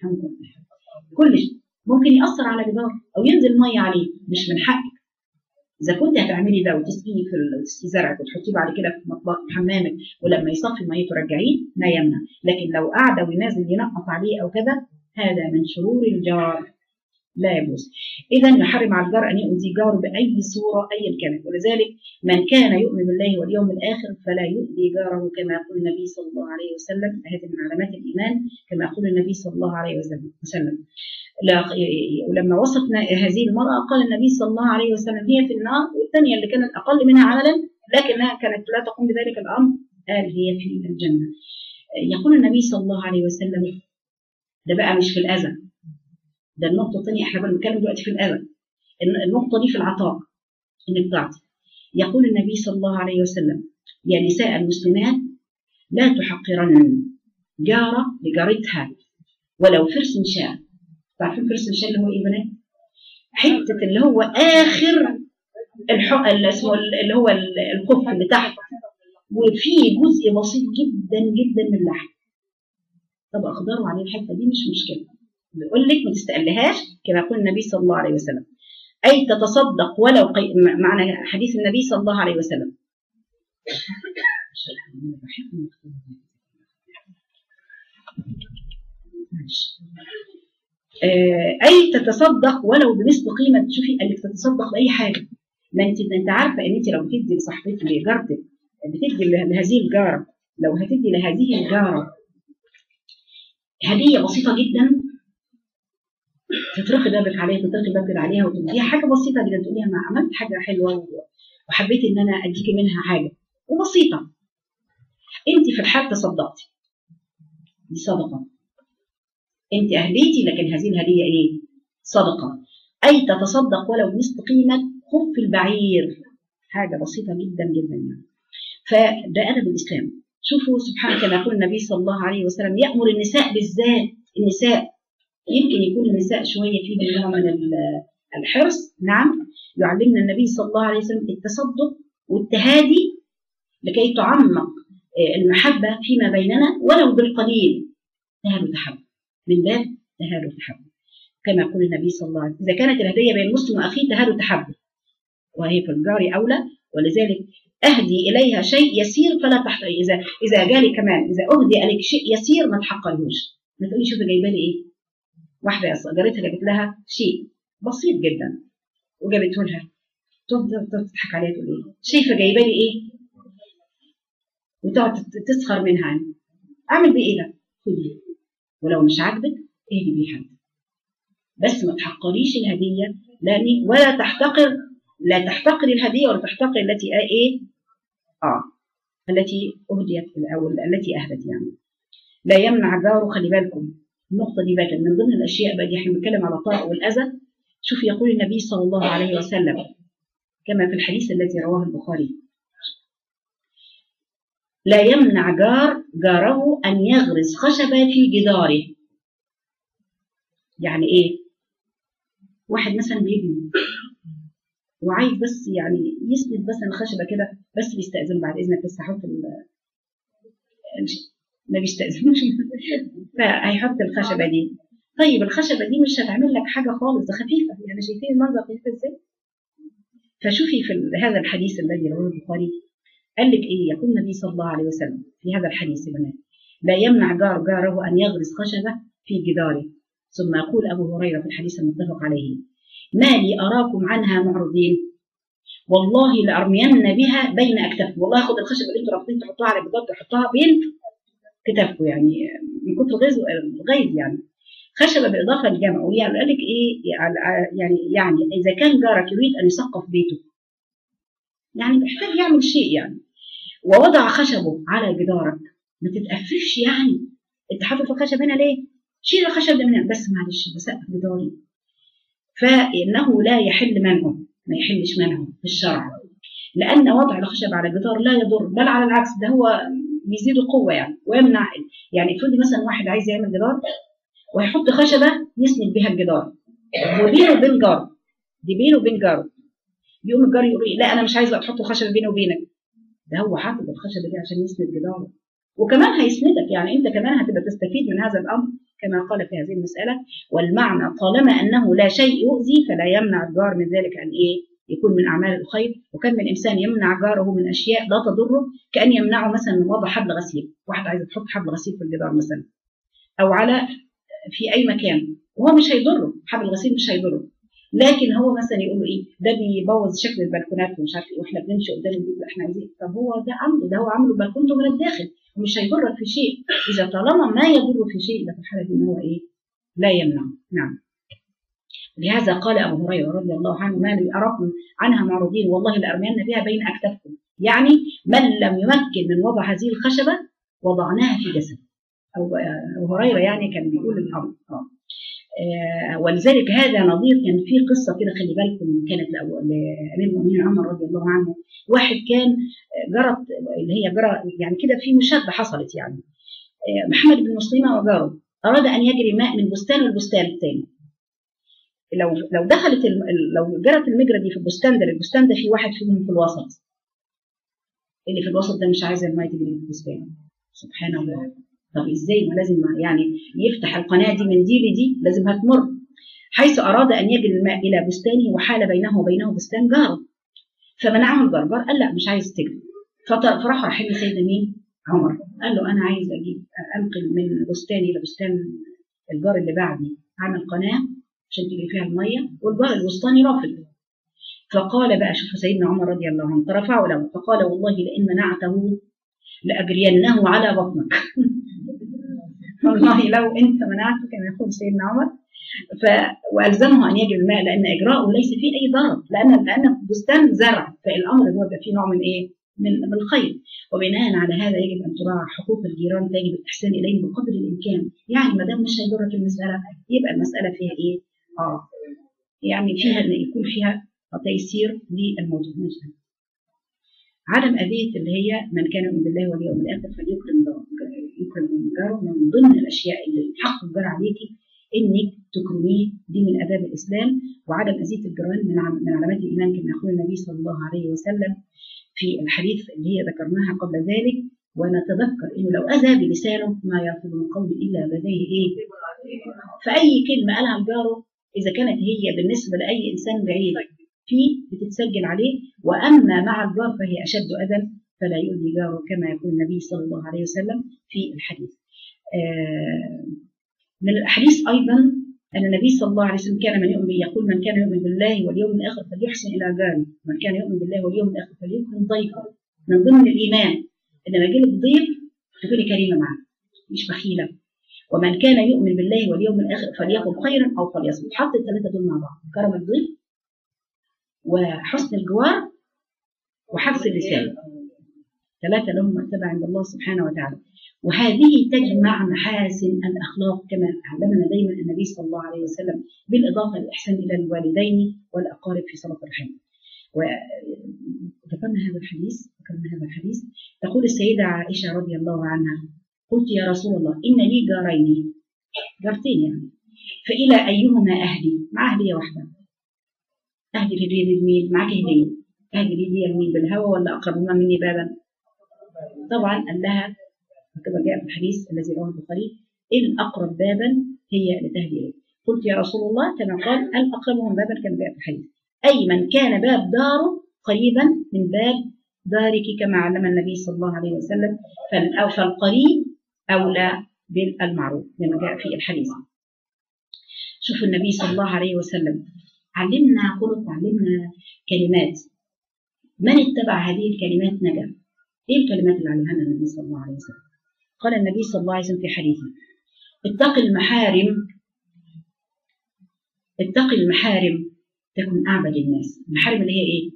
كل شيء ممكن يأثر على جدار أو ينزل مية عليه مش من حقك إذا كنت هتعملي ده وتسقيه في تسقي زرعك وتحطيه بعد كده في مطبخ حمامك ولما يصفي مية ترجعيه ما يمنع لكن لو قاعدة وينازل ينقط عليه أو كذا هذا من شرور الجار لا يجوز إذا يحرم على الجار أن يؤذي جاره بأي صورة أيا كانت ولذلك من كان يؤمن بالله واليوم الآخر فلا يؤذي جاره كما يقول النبي صلى الله عليه وسلم هذه من علامات الإيمان كما يقول النبي صلى الله عليه وسلم ولما وصفنا هذه المرأة قال النبي صلى الله عليه وسلم هي في النار والثانية اللي كانت أقل منها عملا لكنها كانت لا تقوم بذلك الأمر قال هي في الجنة يقول النبي صلى الله عليه وسلم ده بقى مش في الأذى ده النقطة الثانية احنا بنتكلم دلوقتي في الأذى النقطة دي في العطاء انك تعطي يقول النبي صلى الله عليه وسلم يا نساء المسلمات لا تحقرن جارة لجارتها ولو فرس شاء تعرفين فرس شاء اللي هو ايه بنات؟ حتة اللي هو آخر الحق اللي اسمه اللي هو الخف اللي تحت وفيه جزء بسيط جدا جدا من اللحم طب اقدروا عليه الحته دي مش مشكله بيقول لك ما تستقلهاش كما يقول النبي صلى الله عليه وسلم اي تتصدق ولو قي... معنى حديث النبي صلى الله عليه وسلم اي تتصدق ولو بمثل قيمه شوفي قال لك تتصدق باي حاجه ما انت انت عارفه ان انت لو بتدي لصاحبتك لجارتك بتدي لهذه الجاره لو هتدي لهذه الجاره هديه بسيطه جدا تطرقي بابك عليها تطرقي بابك عليها وتديها حاجه بسيطه جدا تقوليها ما عملت حاجه حلوه وحبيت ان انا اديكي منها حاجه وبسيطه انت في الحال تصدقتي دي صدقه انت اهديتي لكن هذه الهديه ايه صدقه اي تتصدق ولو مثل قيمه خف البعير حاجه بسيطه جدا جدا يعني فده ادب الاسلام شوفوا سبحانه كما يقول النبي صلى الله عليه وسلم يامر النساء بالذات النساء يمكن يكون النساء شويه فيهم نوع من الحرص نعم يعلمنا النبي صلى الله عليه وسلم التصدق والتهادي لكي تعمق المحبه فيما بيننا ولو بالقليل تهادوا تحب من باب تهادوا تحب كما يقول النبي صلى الله عليه وسلم إذا كانت الهدية بين المسلم وأخيه تهاد تحبب وهي في الجار أولى ولذلك أهدي إليها شيء يسير فلا تحت إذا إذا جالي كمان إذا أهدي عليك شيء يسير ما تحقرهوش ما تقولي شوفي جايبة لي إيه واحدة جارتها جابت لها شيء بسيط جدا وجابته لها تفضل تضحك عليها تقول ايه شايفه جايبه لي ايه وتقعد تسخر منها يعني. اعمل بيه ايه ده خدي ولو مش عاجبك اهدي بيه حد بس ما تحقريش الهديه لان ولا تحتقر لا تحتقري الهديه ولا تحتقري التي ايه اه التي اهديت او التي اهدت يعني لا يمنع جاره خلي بالكم النقطه دي بقى من ضمن الاشياء بقى دي احنا بنتكلم على الطاعه والاذى شوف يقول النبي صلى الله عليه وسلم كما في الحديث الذي رواه البخاري لا يمنع جار جاره أن يغرز خشبة في جداره يعني إيه واحد مثلا بيبني وعايز بس يعني يسند بس الخشبة كده بس بيستأذن بعد إذنك بس هحط ما بيستأذنوش فهيحط الخشبة دي طيب الخشبة دي مش هتعمل لك حاجة خالص ده خفيفة يعني شايفين المنظر خفيف ازاي فشوفي في هذا الحديث الذي رواه البخاري قال لك ايه يقول النبي صلى الله عليه وسلم في هذا الحديث يا بنات لا يمنع جار جاره ان يغرس خشبه في جداره ثم يقول ابو هريره في الحديث المتفق عليه ما لي اراكم عنها معرضين والله لارمين بها بين اكتافكم والله خد الخشبه اللي انتوا رافضين تحطوها على جدار تحطوها بين كتافكم يعني من كتر غيظ الغيظ يعني خشبه بالاضافه للجمع ويعني قال لك ايه يعني يعني اذا كان جارك يريد ان يسقف بيته يعني محتاج يعمل شيء يعني ووضع خشبه على جدارك ما تتقففش يعني انت حاطط الخشب هنا ليه؟ شيل الخشب ده من هنا بس معلش بسقف جداري فانه لا يحل منعه ما يحلش منعه في الشرع لان وضع الخشب على الجدار لا يضر بل على العكس ده هو بيزيد قوه يعني ويمنع يعني افرضي مثلا واحد عايز يعمل جدار ويحط خشبه يسند بها الجدار وبينه وبين جاره دي بينه وبين جاره يقوم الجار يقول لا انا مش عايز تحط خشبه بيني وبينك ده هو حاطط الخشبه دي عشان يسند جداره وكمان هيسندك يعني انت كمان هتبقى تستفيد من هذا الامر كما قال في هذه المساله والمعنى طالما انه لا شيء يؤذي فلا يمنع الجار من ذلك ان ايه يكون من اعمال الخير وكم من انسان يمنع جاره من اشياء لا تضره كان يمنعه مثلا من وضع حبل غسيل واحد عايز تحط حبل غسيل في الجدار مثلا او على في اي مكان وهو مش هيضره حبل الغسيل مش هيضره لكن هو مثلا يقول ايه ده بيبوظ شكل البلكونات ومش عارف ايه واحنا بنمشي قدام البيت احنا عايزين طب هو ده عمله ده هو عامله بلكونته من الداخل ومش هيضرك في شيء اذا طالما ما يضر في شيء ده في الحاله دي ان هو ايه لا يمنع نعم لهذا قال ابو هريره رضي الله عنه ما لي اراكم عنها معروضين والله لارمين بها بين اكتافكم يعني من لم يمكن من وضع هذه الخشبه وضعناها في جسد ابو هريره يعني كان بيقول الامر اه ولذلك هذا نظير كان في قصه كده خلي بالكم كانت لامير المؤمنين عمر رضي الله عنه واحد كان جرت اللي هي جرى يعني كده في مشاده حصلت يعني محمد بن مسلمه وجاره اراد ان يجري ماء من بستان للبستان الثاني لو لو دخلت لو جرت المجرى دي في البستان ده البستان ده في واحد فيهم في الوسط اللي في الوسط ده مش عايز الماء تجري في البستان سبحان الله طب ازاي ما لازم يعني يفتح القناه دي من دي لدي لازم هتمر حيث اراد ان يجري الماء الى بستانه وحال بينه وبينه بستان جاره فمنعه الجرجر قال لا مش عايز تجري فراح راح لسيدنا مين؟ عمر قال له انا عايز اجيب انقل من بستاني لبستان الجار اللي بعدي اعمل قناه عشان تجري فيها الميه والجار الوسطاني رافض فقال بقى شوف سيدنا عمر رضي الله عنه فرفعه له فقال والله لئن منعته لاجرينه على بطنك والله لو انت منعته كما يقول سيدنا عمر ف... والزمه ان يجري الماء لان اجراءه ليس فيه اي ضرر لان لان بستان زرع فالامر هو يبقى فيه نوع من ايه؟ من من الخير وبناء على هذا يجب ان تراعى حقوق الجيران يجب الاحسان اليهم بقدر الامكان يعني ما دام مش هيضرك المساله يبقى المساله فيها ايه؟ اه يعني فيها ان يكون فيها تيسير للموضوع ماشي عدم أذية اللي هي من كان يؤمن بالله واليوم الآخر فليكرم يكرم جاره من ضمن الأشياء اللي حق الجار عليكي إنك تكرميه دي من آداب الإسلام وعدم أذية الجيران من من علامات الإيمان كما يقول النبي صلى الله عليه وسلم في الحديث اللي هي ذكرناها قبل ذلك ونتذكر إنه لو أذى بلسانه ما يلفظ من قول إلا لديه إيه فأي كلمة قالها لجاره إذا كانت هي بالنسبة لأي إنسان بعيد فيه بتتسجل عليه وأما مع الجار فهي أشد أذى فلا يؤذي جاره كما يقول النبي صلى الله عليه وسلم في الحديث آه، من الأحاديث أيضا أن النبي صلى الله عليه وسلم كان من يؤمن به يقول من كان يؤمن بالله واليوم الآخر فليحسن إلى جاره من كان يؤمن بالله واليوم الآخر فليكرم ضيفه من ضمن الإيمان إن لما يجيلك ضيف تكوني كريمة معه مش بخيلة ومن كان يؤمن بالله واليوم الآخر فليقل خيرا أو فليصمت حط الثلاثة دول مع بعض كرم الضيف وحسن الجوار وحبس اللسان ثلاثة لهم مرتبة عند الله سبحانه وتعالى وهذه تجمع محاسن الأخلاق كما علمنا دايما النبي صلى الله عليه وسلم بالإضافة للإحسان إلى الوالدين والأقارب في صلاة الرحم وذكرنا هذا الحديث ذكرنا هذا الحديث تقول السيدة عائشة رضي الله عنها قلت يا رسول الله إن لي جارين جارتين يعني فإلى أيهما أهدي مع هدية واحدة أهدي الهدية لمين معك هدية أهدي الهدية لمين بالهوى ولا أقربهما مني بابا طبعا قال لها كما جاء في الحديث الذي رواه البخاري إن أقرب بابا هي اللي تهدي إليه قلت يا رسول الله كما قال الأقربهم بابا كما جاء في الحديث أي من كان باب داره قريبا من باب دارك كما علم النبي صلى الله عليه وسلم فالقريب أولى بالمعروف كما جاء في الحديث شوف النبي صلى الله عليه وسلم علمنا خلق علمنا كلمات من اتبع هذه الكلمات نجا ايه الكلمات اللي علمها لنا النبي صلى الله عليه وسلم قال النبي صلى الله عليه وسلم في حديثه اتق المحارم اتق المحارم تكن اعبد الناس المحارم اللي هي ايه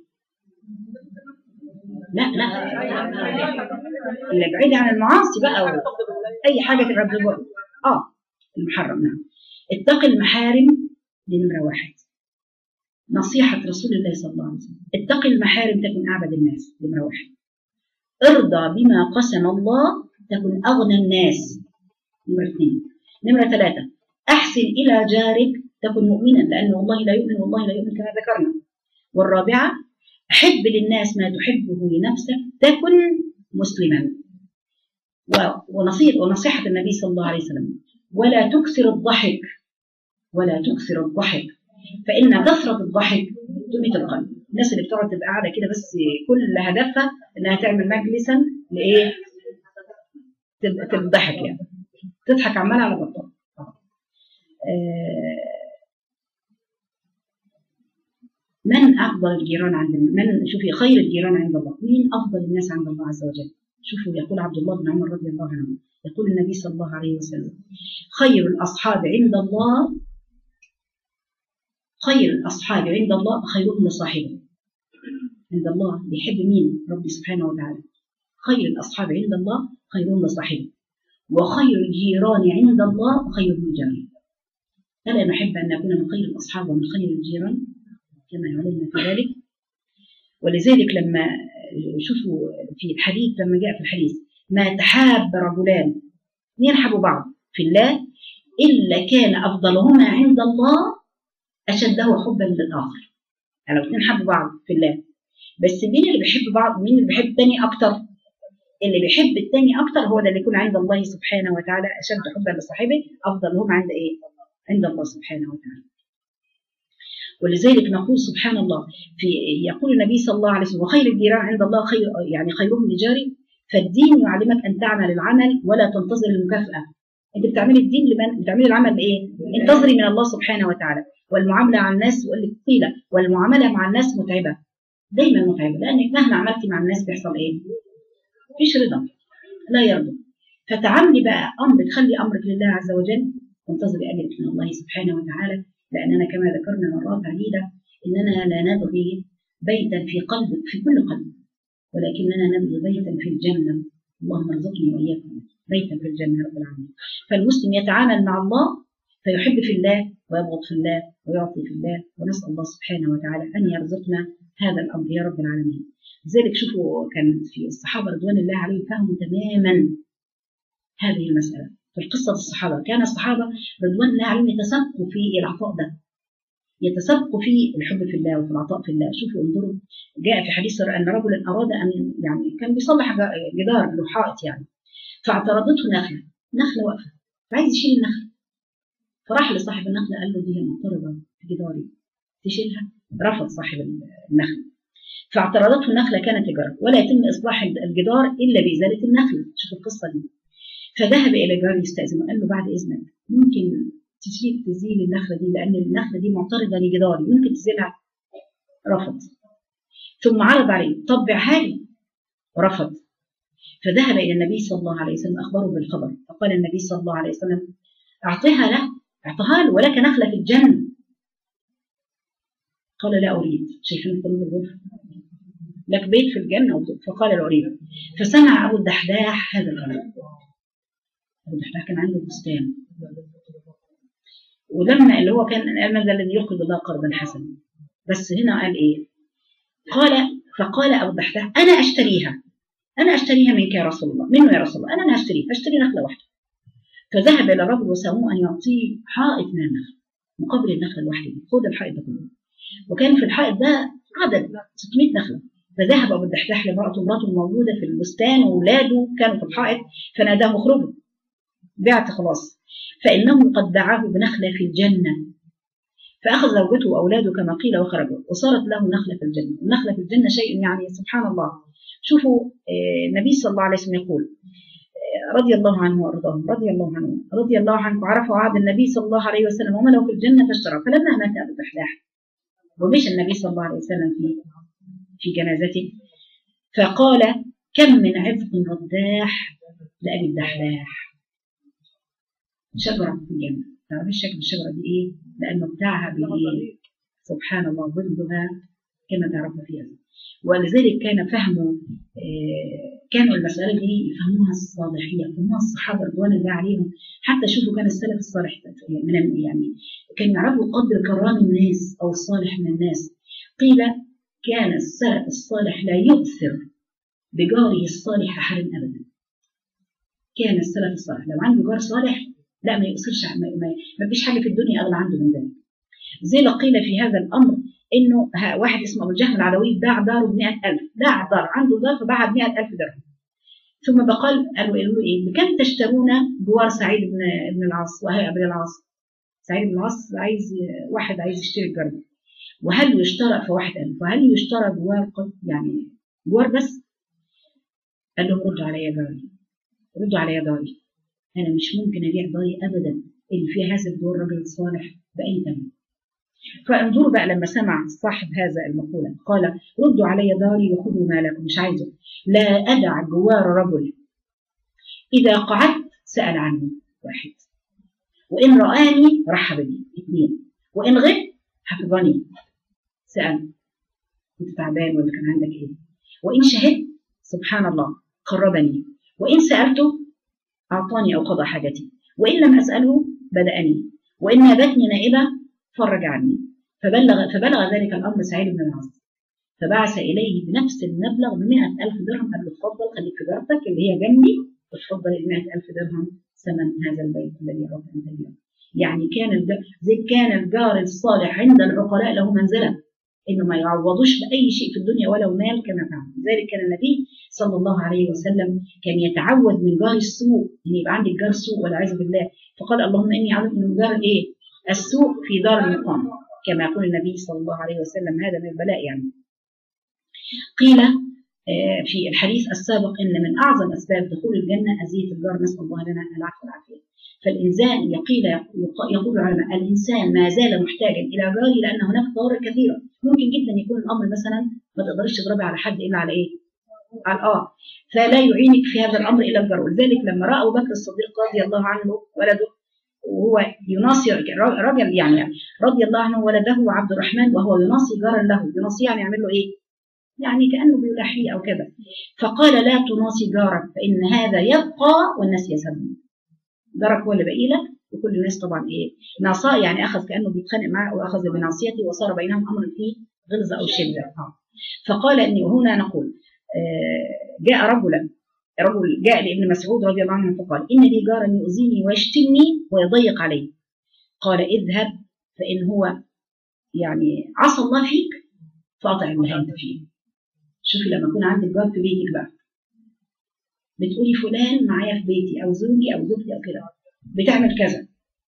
لا لا اللي بعيد عن المعاصي بقى و... اي حاجه تبقى بتبقى اه المحرم نعم اتق المحارم دي نمره واحد نصيحة رسول الله صلى الله عليه وسلم اتق المحارم تكن أعبد الناس نمرة واحد ارضى بما قسم الله تكن أغنى الناس نمرة اثنين نمرة ثلاثة أحسن إلى جارك تكن مؤمنا لأن والله لا يؤمن والله لا يؤمن كما ذكرنا والرابعة أحب للناس ما تحبه لنفسك تكن مسلما ونصيحة ونصيحة النبي صلى الله عليه وسلم ولا تكثر الضحك ولا تكثر الضحك فإن كثرة الضحك تميت القلب الناس اللي بتقعد تبقى قاعدة كده بس كل هدفها إنها تعمل مجلسا لإيه؟ تضحك يعني تضحك عمالة على بطال من أفضل الجيران عند من شوفي خير الجيران عند الله مين أفضل الناس عند الله عز وجل شوفوا يقول عبد الله بن عمر رضي الله عنه يقول النبي صلى الله عليه وسلم خير الأصحاب عند الله خير الأصحاب عند الله خيرهم لصاحبه عند الله بيحب مين ربي سبحانه وتعالى خير الأصحاب عند الله خيرهم لصاحبه وخير الجيران عند الله خيرهم لجاره ألا نحب أن نكون من خير الأصحاب ومن خير الجيران كما علمنا في ذلك ولذلك لما شوفوا في الحديث لما جاء في الحديث ما تحاب رجلان ينحبوا بعض في الله إلا كان أفضلهما عند الله أشده حبا للآخر يعني لو اثنين حبوا بعض في الله بس مين اللي بيحب بعض مين اللي بيحب الثاني أكتر اللي بيحب الثاني أكتر هو ده اللي يكون عند الله سبحانه وتعالى أشد حبا لصاحبه أفضلهم عند إيه عند الله سبحانه وتعالى ولذلك نقول سبحان الله في يقول النبي صلى الله عليه وسلم وخير الجيران عند الله خير يعني خيرهم لجاري فالدين يعلمك ان تعمل العمل ولا تنتظر المكافاه انت بتعملي الدين لمن بتعملي العمل بايه انتظري من الله سبحانه وتعالى والمعامله مع الناس يقول لك قيل والمعامله مع الناس متعبه دايما متعبه لانك مهما عملتي مع الناس بيحصل ايه مفيش رضا لا يرضى فتعاملي بقى امرك خلي امرك لله عز وجل وانتظري اجرك من الله سبحانه وتعالى لأننا كما ذكرنا مرات عديدة إننا لا نبغي بيتا في قلبك في كل قلب ولكننا نبغي بيتا في الجنة اللهم ارزقني وإياكم بيتا في الجنة رب العالمين فالمسلم يتعامل مع الله فيحب في الله ويبغض في الله ويعطي في الله ونسأل الله سبحانه وتعالى أن يرزقنا هذا الأمر يا رب العالمين لذلك شوفوا كان في الصحابة رضوان الله عليهم فهموا تماما هذه المسألة في قصة الصحابة كان الصحابة رضوان الله عليهم يتسابقوا في العطاء ده يتسابقوا في الحب في الله وفي العطاء في الله شوفوا انظروا جاء في حديث أن رجلا أراد أن يعني كان بيصلح جدار له حائط يعني فاعترضته نخلة نخلة واقفة فعايز يشيل النخلة فراح لصاحب النخلة قال له دي هي معترضة في جداري تشيلها رفض صاحب النخلة فاعترضته النخلة كانت تجارة ولا يتم إصلاح الجدار إلا بإزالة النخلة شوف القصة دي فذهب إلى جار يستأذن وقال له بعد إذنك ممكن تشيل تزيل النخلة دي لأن النخلة دي معترضة لجداري ممكن تزيلها رفض ثم عرض عليه طبعها لي ورفض فذهب إلى النبي صلى الله عليه وسلم أخبره بالخبر فقال النبي صلى الله عليه وسلم أعطها له أعطها له ولك نخلة في الجنة قال لا أريد شايفين قلوب الغرفة لك بيت في الجنة فقال لا أريد فسمع أبو الدحداح هذا الكلام أبو الدحداح كان عنده بستان ولما اللي هو كان قال من ذا الذي يقرض الله قرضا حسنا بس هنا قال ايه قال فقال ابو الدحداح انا اشتريها انا اشتريها منك يا رسول الله منه يا رسول الله انا انا اشتريها اشتري نخله واحده فذهب الى الرجل وساموه ان يعطيه حائط من النخل مقابل النخله الواحده دي خد الحائط ده كله وكان في الحائط ده عدد 600 نخله فذهب ابو الدحداح لامراته مراته موجوده في البستان واولاده كانوا في الحائط فناداه اخرجوا بعت خلاص فإنه قد دعاه بنخلة في الجنة فأخذ زوجته وأولاده كما قيل وخرجوا وصارت له نخلة في الجنة النخلة في الجنة شيء يعني سبحان الله شوفوا النبي صلى الله عليه وسلم يقول رضي الله عنه وارضاه رضي الله عنه رضي الله عنه وعرف وعد النبي صلى الله عليه وسلم وملوا في الجنة فاشترى فلما مات أبو الدحداح ومشى النبي صلى الله عليه وسلم في في جنازته فقال كم من عفق رداح لأبي الدحداح شجرة في الجنة تعرفي شكل الشجرة دي إيه؟ لأنه بتاعها بإيه؟ سبحان الله ظلها كما تعرفنا فيها ولذلك كان فهمه كانوا المسألة دي يفهموها الصالحين يفهموها الصحابة رضوان الله عليهم حتى شوفوا كان السلف الصالح من يعني كانوا يعرفوا قدر كرام الناس أو الصالح من الناس قيل كان السلف الصالح لا يؤثر بجاره الصالح أحد أبدا كان السلف الصالح لو عنده جار صالح لا ما يؤثرش ما فيش حاجه في الدنيا اغلى عنده من ذلك زي ما قيل في هذا الامر انه واحد اسمه ابو الجهم العلوي باع داره ب 100000 باع دار عنده دار فباعها ب 100000 درهم ثم بقال قالوا قالوا ايه بكم تشترون جوار سعيد بن بن العاص وهي ابن العاص سعيد بن العاص عايز واحد عايز يشتري الجرد وهل يشترى فواحد قال وهل يشترى جوار يعني جوار بس قال لهم ردوا عليا داري ردوا عليا داري أنا مش ممكن أبيع داري أبدا اللي فيها هذا الدور رجل صالح بأي ثمن فانظروا بقى لما سمع صاحب هذا المقولة قال ردوا علي داري وخذوا مالكم مش عايزه لا أدع جوار رجل إذا قعدت سأل عني واحد وإن رآني رحب بي اثنين وإن غبت حفظني سأل كنت تعبان ولا كان عندك إيه وإن شهدت سبحان الله قربني وإن سألته أعطاني أو قضى حاجتي وإن لم أسأله بدأني وإن نابتني نائبة فرج عني فبلغ, فبلغ ذلك الأمر سعيد بن العاص فبعث إليه بنفس المبلغ ب ألف درهم قال له اتفضل خليك في جارتك اللي هي جنبي وتفضل ال ألف درهم ثمن هذا البيت الذي أردت أن تبيعه يعني كان زي كان الجار الصالح عند العقلاء له منزلة انه ما يعوضوش باي شيء في الدنيا ولو مال كما فعل لذلك كان النبي صلى الله عليه وسلم كان يتعوذ من جار السوء ان يبقى عندك جار سوء والعياذ بالله فقال اللهم اني اعوذ من جار الايه السوء في دار المقام كما يقول النبي صلى الله عليه وسلم هذا من البلاء يعني قيل في الحديث السابق ان من اعظم اسباب دخول الجنه اذيه الجار نسال الله لنا العفو والعافيه فالإنسان يقيل يقول العلماء الإنسان ما زال محتاجا إلى جاري لأن هناك ضوابط كثيرة ممكن جدا يكون الأمر مثلا ما تقدرش تضربي على حد إلا على إيه؟ على الآه فلا يعينك في هذا الأمر إلا الجار ولذلك لما رأى أبو بكر الصديق رضي الله عنه ولده وهو يناصي رجل يعني رضي الله عنه ولده عبد الرحمن وهو يناصي جارا له يناصي يعني يعمل له إيه؟ يعني كأنه بيلاحيه أو كذا فقال لا تناصي جارك فإن هذا يبقى والناس يذهبون جارك هو اللي باقي لك وكل الناس طبعا ايه ناصاء يعني اخذ كانه بيتخانق معاه واخذ بناصيته وصار بينهم امر فيه غلظه او شده آه. فقال اني وهنا نقول آه جاء رجلا رجل جاء لابن مسعود رضي الله عنه فقال ان لي جارا يؤذيني ويشتمني ويضيق علي قال اذهب فان هو يعني عصى الله فيك فاطع الله انت فيه شوفي لما يكون عندك جار في بيتك بقى بتقولي فلان معايا في بيتي او زوجي او زوجتي او كده بتعمل كذا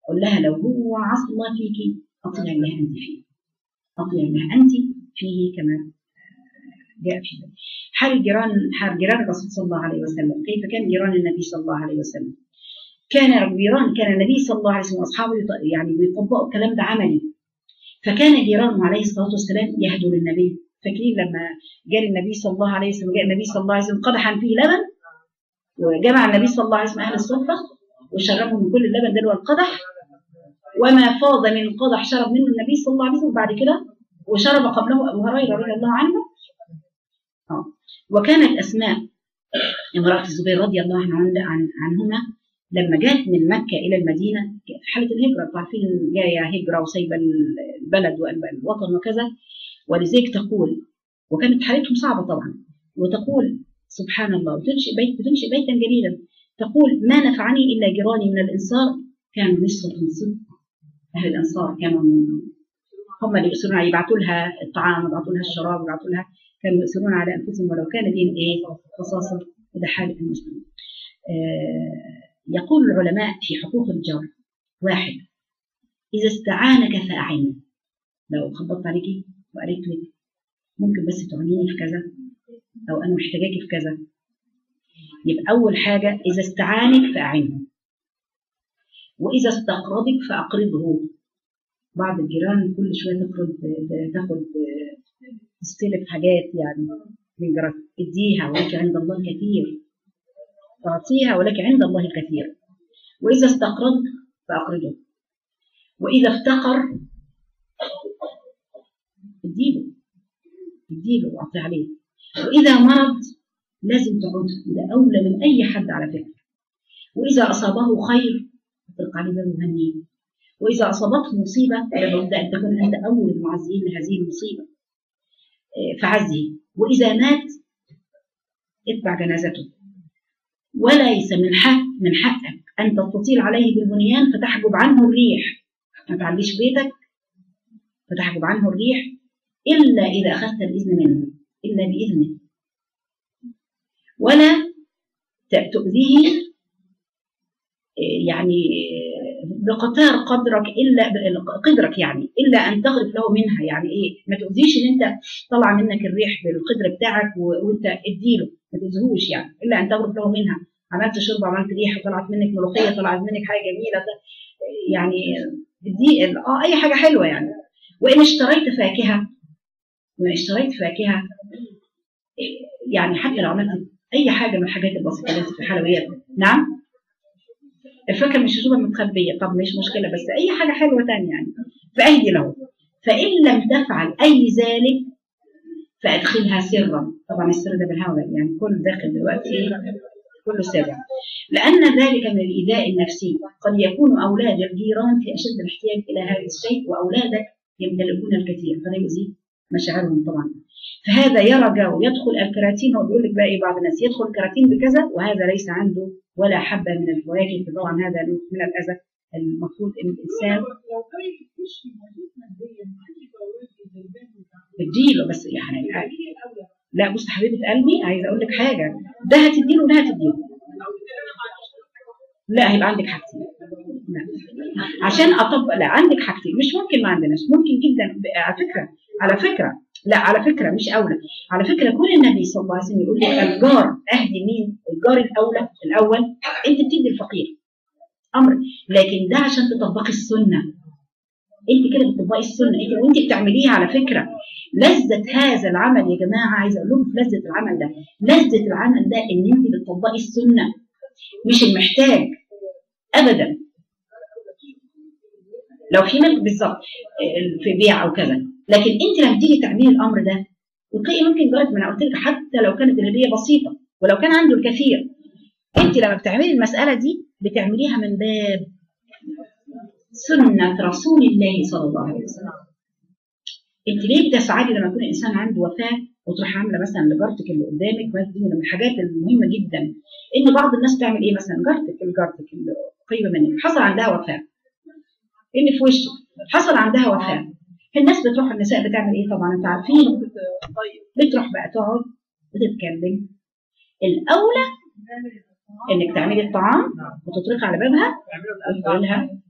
قل لها لو هو عصى الله فيك اطيع الله انت فيه اطيع الله انت فيه كما جاء في ذلك. حال جيران حال جيران الرسول صلى الله عليه وسلم كيف كان جيران النبي صلى الله عليه وسلم كان جيران كان النبي صلى الله عليه وسلم واصحابه يط- يعني بيطبقوا الكلام ده عملي فكان جيرانه عليه الصلاه والسلام يهدوا للنبي فاكرين لما جاء النبي صلى الله عليه وسلم جاء النبي صلى الله عليه وسلم قدحا فيه لبن وجمع النبي صلى الله عليه وسلم اهل الصفه وشربهم من كل اللبن ده اللي هو القدح وما فاض من القدح شرب منه النبي صلى الله عليه وسلم وبعد كده وشرب قبله ابو هريره رضي الله عنه آه. وكانت اسماء امراه الزبير رضي الله عنه عن عنهما لما جاءت من مكه الى المدينه في حاله الهجره انتوا عارفين جايه هجره وسايبه البلد والوطن وكذا ولذلك تقول وكانت حالتهم صعبه طبعا وتقول سبحان الله وتنشئ بيت بتنشئ بيتا جليلا تقول ما نفعني الا جيراني من الانصار كانوا نصف الانصار اهل الانصار كانوا هم اللي يؤثرون على يبعثوا لها الطعام ويبعثوا لها الشراب ويبعثوا لها كانوا يؤثرون على انفسهم ولو كان بهم ايه خصاصه وده حال المسلمين. آه يقول العلماء في حقوق الجار واحد اذا استعانك فاعنه لو خبطت عليكي وقالت لك ممكن بس تعينيني في كذا او انا محتاجاكي في كذا يبقى اول حاجه اذا استعانك فاعنه واذا استقرضك فاقرضه بعض الجيران كل شويه تقرض تاخد تستلف حاجات يعني من جيران اديها ولك عند الله كثير تعطيها ولك عند الله الكثير واذا استقرض فاقرضه واذا افتقر اديله اديله واعطي عليه واذا مرض لازم تعود ده اولى من اي حد على فكره واذا اصابه خير اطلق عليه باب مهنيه واذا اصابته مصيبه لابد ان تكون انت اول المعزين لهذه المصيبه فعزه واذا مات اتبع جنازته وليس من حق من حقك ان تستطيل عليه بالبنيان فتحجب عنه الريح ما تعليش بيتك فتحجب عنه الريح الا اذا اخذت الاذن منه الا باذنه ولا تؤذيه يعني بقطار قدرك الا قدرك يعني الا ان تغرف له منها يعني ايه ما تؤذيش ان انت طلع منك الريح بالقدر بتاعك وانت اديله ما تؤذيهوش يعني الا ان تغرف له منها عملت شرب عملت ريح وطلعت منك ملوخيه طلعت منك حاجه جميله يعني دي اه اي حاجه حلوه يعني وان اشتريت فاكهه وان اشتريت فاكهه يعني حتى لو عملت اي حاجه من الحاجات البسيطه اللي في الحلويات نعم الفاكهه مش شوفها متخبيه طب مش مشكله بس اي حاجه حلوه تانية يعني فاهدي له فان لم تفعل اي ذلك فادخلها سرا طبعا السر ده بالهواء يعني كل داخل دلوقتي كله سر لان ذلك من الايذاء النفسي قد يكون اولاد الجيران في اشد الاحتياج الى هذا الشيء واولادك يمتلكون الكثير فلا يؤذي مشاعرهم طبعا فهذا يرجع ويدخل الكراتين هو بيقول لك بقى ايه بعض الناس يدخل الكراتين بكذا وهذا ليس عنده ولا حبه من الفواكه طبعا هذا من الاذى المفروض ان الانسان اديله بس يعني لا بص حبيبه قلبي عايزه اقول لك حاجه ده هتديله وده هتديله لا هيبقى عندك حاجتين لا. عشان اطبق لا عندك حاجتين مش ممكن ما عندناش ممكن جدا على فكره على فكره لا على فكره مش اولى على فكره كل النبي صلى الله عليه وسلم يقول لك الجار اهدي مين الجار الاولى الاول انت بتدي الفقير امر لكن ده عشان تطبقي السنه انت كده بتطبقي السنه انت وانت بتعمليها على فكره لذة هذا العمل يا جماعه عايزه اقول لكم في لذة العمل ده لذة العمل ده ان انت بتطبقي السنه مش المحتاج ابدا لو في ملك بالظبط في بيع او كذا لكن انت لما تيجي تعملي الامر ده وتلاقي ممكن جارك ما انا قلت لك حتى لو كانت الهديه بسيطه ولو كان عنده الكثير انت لما بتعملي المساله دي بتعمليها من باب سنه رسول الله صلى الله عليه وسلم انت ليه بتسعدي لما يكون الانسان عنده وفاه وتروح عامله مثلا لجارتك اللي قدامك دي من الحاجات المهمه جدا ان بعض الناس تعمل ايه مثلا جارتك جارتك اللي قريبه منك حصل عندها وفاه اللي في وشك حصل عندها وفاه الناس بتروح النساء بتعمل ايه طبعا انتوا عارفين بتروح بقى تقعد وتتكلم الاولى انك تعملي الطعام وتطرقي على بابها وتقول لها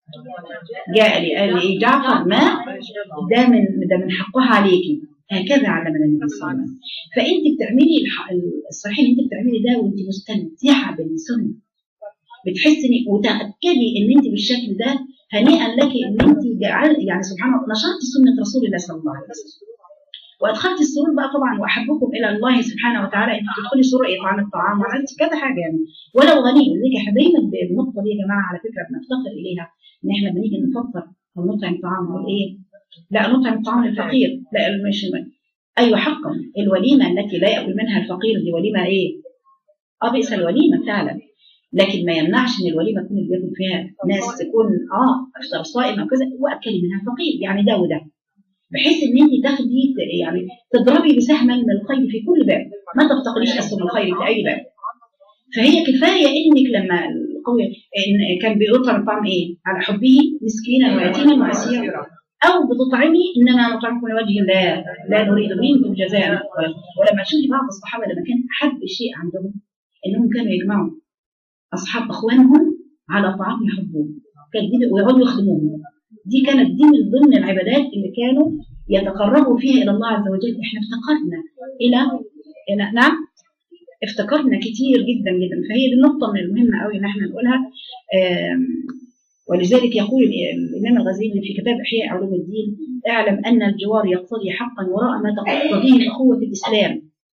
جاء لي قال لي ايه جعفر ما ده من ده من حقها عليكي هكذا علمنا النبي صلى الله عليه وسلم فانت بتعملي الح- الصحيح ان انت بتعملي ده وانت مستمتعه بالسنه بتحسي ان وتاكدي ان انت بالشكل ده هنيئا لك ان انت جعل يعني سبحان الله نشرتي سنه رسول الله صلى الله عليه وسلم وادخلت السرور بقى طبعا واحبكم الى الله سبحانه وتعالى انت تدخلي سرور اطعام الطعام وعملت كذا حاجه يعني ولو غني لذلك احنا دايما بالنقطه دي يا جماعه على فكره بنفتقر اليها ان احنا بنيجي نفطر او نطعم طعام نقول ايه؟ لا نطعم طعام الفقير لا مش ايوه حقا الوليمه التي لا ياكل منها الفقير دي وليمه ايه؟ اه بئس الوليمه فعلا لكن ما يمنعش ان الوليمه تكون اللي بياكل فيها ناس تكون اه افطر صائم او كذا واكلي منها الفقير يعني ده وده بحيث ان انت تاخدي ت- يعني تضربي بسهما من الخير في كل باب ما تفتقديش اسهم الخير في اي باب فهي كفايه انك لما القوي إن كان بيطعم الطعام ايه؟ على حبه مسكينا ويتيما واسيرا او بتطعمي انما نطعمكم لوجه الله لا نريد منكم جزاء ولما تشوفي بعض الصحابه لما كان احب شيء عندهم انهم كانوا يجمعوا اصحاب اخوانهم على طعام يحبوه كانت دي ويقعدوا يخدموهم دي كانت دي من ضمن العبادات اللي كانوا يتقربوا فيها الى الله عز وجل احنا افتقرنا الى إلى- نعم افتكرنا كتير جدا جدا فهي دي النقطة من المهمة قوي ان احنا نقولها آم، ولذلك يقول الإمام الغزالي في كتاب إحياء علوم الدين اعلم أن الجوار يقتضي حقا وراء ما تقتضيه أخوة الإسلام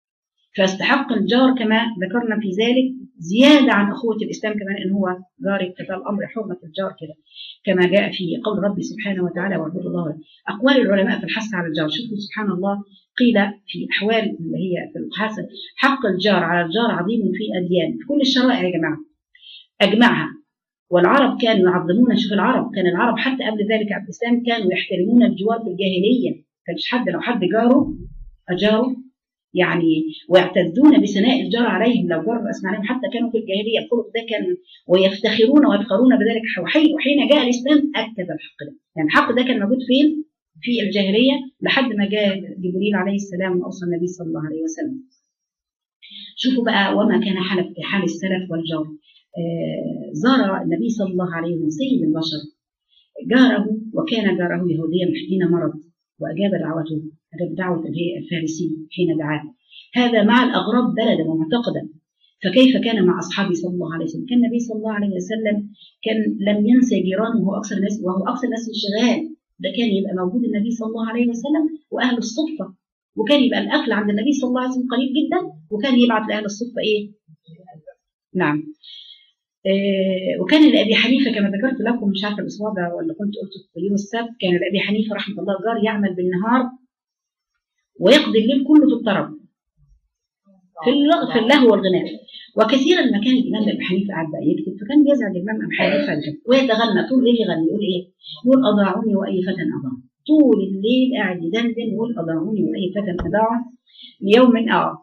فاستحق الجار كما ذكرنا في ذلك زيادة عن أخوة الإسلام كمان إن هو جارك فالأمر حرمة الجار كده كما جاء في قول ربي سبحانه وتعالى واعبدوا الله أقوال العلماء في الحث على الجار شوفوا سبحان الله قيل في أحوال اللي هي في الحث حق الجار على الجار عظيم في أديان في كل الشرائع يا جماعة أجمعها والعرب كانوا يعظمون شوف العرب كان العرب حتى قبل ذلك قبل الإسلام كانوا يحترمون الجوار في الجاهلية كانش حد لو حد جاره أجاره يعني ويعتزون بثناء الجار عليهم لو جار اسمع عليهم حتى كانوا في الجاهليه الخلق ده كان ويفتخرون ويفخرون بذلك وحين وحين جاء الاسلام اكد الحق ده يعني الحق ده كان موجود فين؟ في الجاهليه لحد ما جاء جبريل عليه السلام واوصى النبي صلى الله عليه وسلم. شوفوا بقى وما كان حال في حال السلف والجار. آه زار النبي صلى الله عليه وسلم سيد البشر جاره وكان جاره يهوديا حين مرض واجاب دعوته أجاب دعوة الفارسي حين دعاه هذا مع الأغراب بلدا ومعتقدا فكيف كان مع أصحابه صلى الله عليه وسلم كان النبي صلى الله عليه وسلم كان لم ينسى جيرانه وهو أكثر الناس وهو أكثر الناس انشغال ده كان يبقى موجود النبي صلى الله عليه وسلم وأهل الصفة وكان يبقى الأكل عند النبي صلى الله عليه وسلم قليل جدا وكان يبعت لأهل الصفة إيه؟ نعم آه وكان لأبي حنيفة كما ذكرت لكم مش عارفة الأسبوع ده ولا كنت قلت في يوم السبت كان لأبي حنيفة رحمة الله جار يعمل بالنهار ويقضي الليل كله في الطرب في اللغ في اللهو والغناء وكثيرا ما كان الامام ابي حنيفه قاعد بقى يكتب فكان بيزعج الامام ابي حنيفه ويتغنى طول الليل يغني يقول ايه؟ يقول اضاعوني واي فتى اضاع طول الليل قاعد يدندن يقول اضاعوني واي فتى اضاع ليوم اه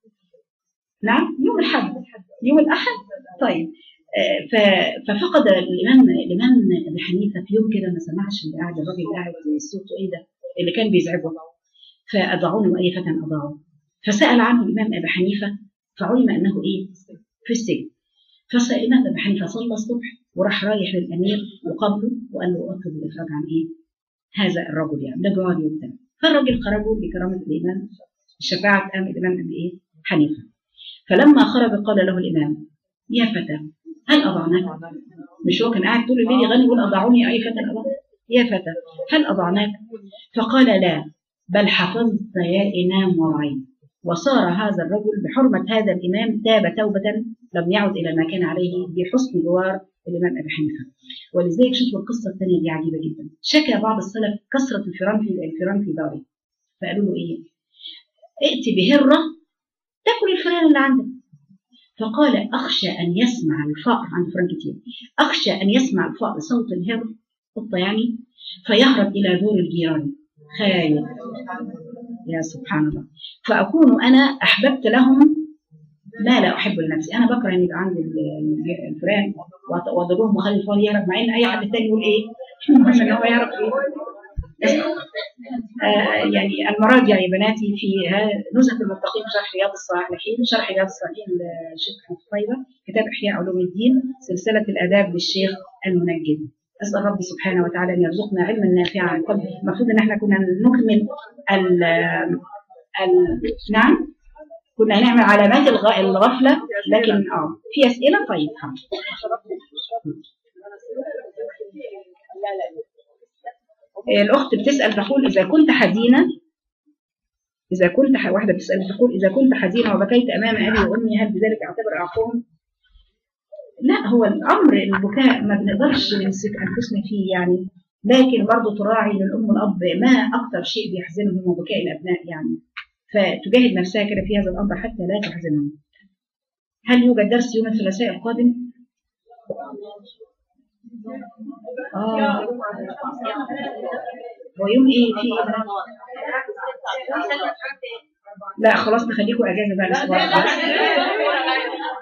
نعم يوم الاحد يوم الاحد طيب آه ففقد الامام الامام ابي حنيفه في يوم كده ما سمعش اللي قاعد الراجل قاعد صوته ايه ده اللي كان بيزعجه فأضعوني وأي فتى أضاعوا فسأل عنه الإمام أبي حنيفة فعلم أنه إيه في السجن فسأل الإمام أبي حنيفة صلى الصبح وراح رايح للأمير وقابله وقال له أطلب الإفراج عن إيه هذا الرجل يعني ده جاري وبتاع فالراجل خرجوا بكرامة الإمام الشفاعة قام الإمام أبي إيه حنيفة فلما خرج قال له الإمام يا فتى هل أضعناك مش هو كان قاعد طول الليل يغني يقول أضعوني أي فتى أضع يا فتى هل أضعناك فقال لا بل حفظت يا إمام ورعين وصار هذا الرجل بحرمة هذا الإمام تاب توبة لم يعد إلى ما كان عليه بحسن جوار الإمام أبي حنيفة ولذلك شوفوا القصة الثانية دي عجيبة جدا شكى بعض السلف كثرة الفيران في الفيران في داره فقالوا له إيه ائت بهرة تاكل الفيران اللي عندك فقال أخشى أن يسمع الفأر عند فيران كتير أخشى أن يسمع الفأر صوت الهر قطة يعني فيهرب إلى دور الجيران خايف يا سبحان الله فأكون أنا أحببت لهم ما لا أحب لنفسي أنا بكره أن يبقى عندي الفئران وأضربهم وأخلي الفار يهرب مع إن أي حد تاني يقول إيه عشان هو يهرب إيه آه يعني المراجع يا بناتي في نزهة المتقين شرح رياض الصالحين شرح رياض الصالحين للشيخ أحمد طيبة كتاب إحياء علوم الدين سلسلة الآداب للشيخ المنجد اسال ربي سبحانه وتعالى ان يرزقنا علما نافعا المفروض ان احنا كنا نكمل ال ال نعم كنا هنعمل علامات الغ- الغفله لكن اه في اسئله طيب حاضر الأخت بتسأل تقول إذا كنت حزينة إذا كنت ح... واحدة بتسأل تقول إذا كنت حزينة وبكيت أمام أبي وأمي هل بذلك أعتبر أعقهم؟ لا هو الأمر البكاء ما بنقدرش نمسك أنفسنا فيه يعني لكن برضه تراعي ان الأم والأب ما أكثر شيء بيحزنهم هو بكاء الأبناء يعني فتجاهد نفسها كده في هذا الأمر حتى لا تحزنهم. هل يوجد درس يوم الثلاثاء القادم؟ آه هو يوم ايه في إيه بقى؟ لا خلاص نخليكم اجازه بقى الاسبوع الجاي.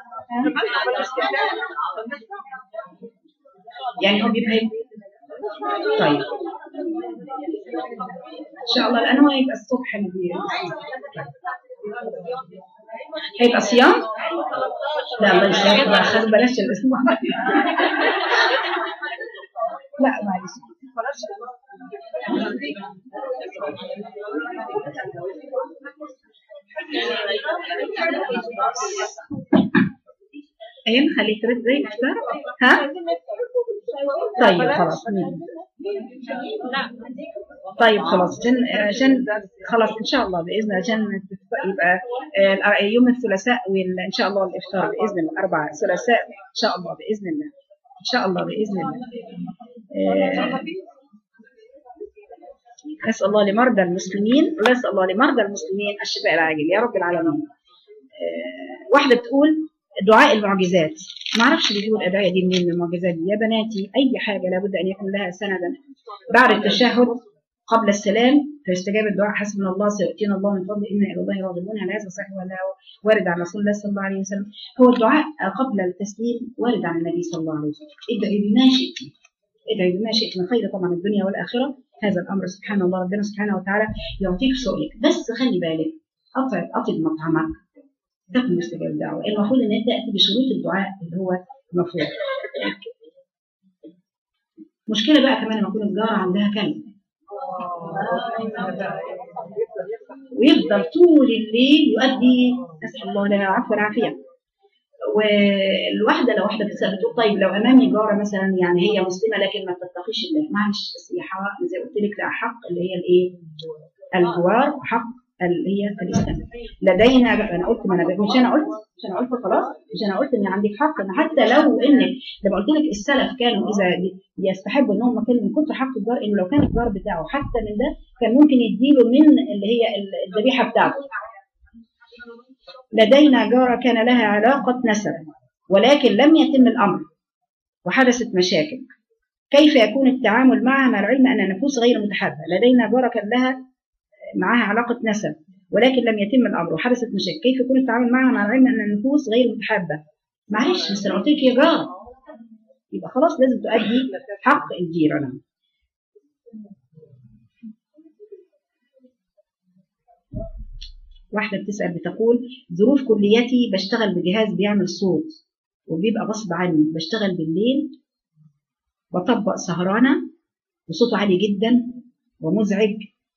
يعني هو بيبقى هيك؟ طيب ان شاء الله لانه هيبقى الصبح اللي بي- هيبقى صيام؟ لا الله يسلمك بقى خلاص بلاش الاسبوع لا معلش ايه خليك ترد زي الافطار ها طيب خلاص طيب خلاص عشان عشان خلاص ان شاء الله باذن الله عشان يبقى آه، يوم الثلاثاء وان شاء الله الافطار باذن الله اربعه ثلاثاء ان شاء الله باذن الله ان شاء الله باذن الله آه، نسال الله لمرضى المسلمين ونسال الله لمرضى المسلمين الشفاء العاجل يا رب العالمين آه، واحده بتقول دعاء المعجزات ما اعرفش بيجيبوا الادعيه دي منين المعجزات دي يا بناتي اي حاجه لابد ان يكون لها سندا بعد التشهد قبل السلام فيستجاب الدعاء حسبنا الله سيؤتينا الله من فضله انا الى الله راغبون هل هذا صحيح ولا هو وارد عن رسول الله صلى الله عليه وسلم هو الدعاء قبل التسليم وارد عن النبي صلى الله عليه وسلم ادعي بما شئت ادعي بما شئت من خير طبعا الدنيا والاخره هذا الامر سبحان الله ربنا سبحانه وتعالى يعطيك سؤلك بس خلي بالك اطعم اطعم مطعمك تكون مستجاب الدعوه المفروض ان انت تاتي بشروط الدعاء اللي هو المفروض مشكله بقى كمان لما يكون الجاره عندها كلب ويفضل طول الليل يؤدي نسال الله لنا العفو والعافيه والواحده لو واحده بتسال بتقول طيب لو امامي جاره مثلا يعني هي مسلمه لكن ما تتقيش الله معلش بس هي حق زي ما قلت لك لا حق اللي هي الايه؟ الجوار وحق اللي هي الاسلام لدينا بقى انا قلت ما انا مش انا قلت مش انا قلت خلاص مش انا قلت ان عندك حق ان حتى لو انك لما قلت لك السلف كانوا اذا يستحبوا ان هم كانوا من كتر حق الجار انه لو كان الجار بتاعه حتى من ده كان ممكن يديله من اللي هي الذبيحه بتاعته لدينا جارة كان لها علاقة نسب ولكن لم يتم الأمر وحدثت مشاكل كيف يكون التعامل معها مع العلم أن النفوس غير متحابة لدينا جارة كان لها معها علاقة نسب ولكن لم يتم الأمر وحدثت مشاكل كيف يكون التعامل معها مع العلم أن النفوس غير متحابة معلش بس أنا قلت لك يا جارة يبقى خلاص لازم تؤدي حق الجيرة واحدة بتسأل بتقول ظروف كليتي بشتغل بجهاز بيعمل صوت وبيبقى غصب عني بشتغل بالليل بطبق سهرانة وصوته عالي جدا ومزعج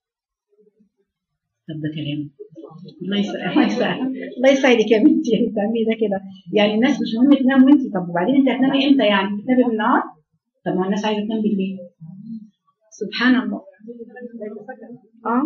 طب ده كلام الله يسعدك الله يسعدك الله يسعدك يا بنتي بتعملي ده كده يعني الناس مش مهم تنام وانت طب وبعدين انت هتنامي امتى يعني بتنامي بالنهار طب ما الناس عايزه تنام بالليل سبحان الله اه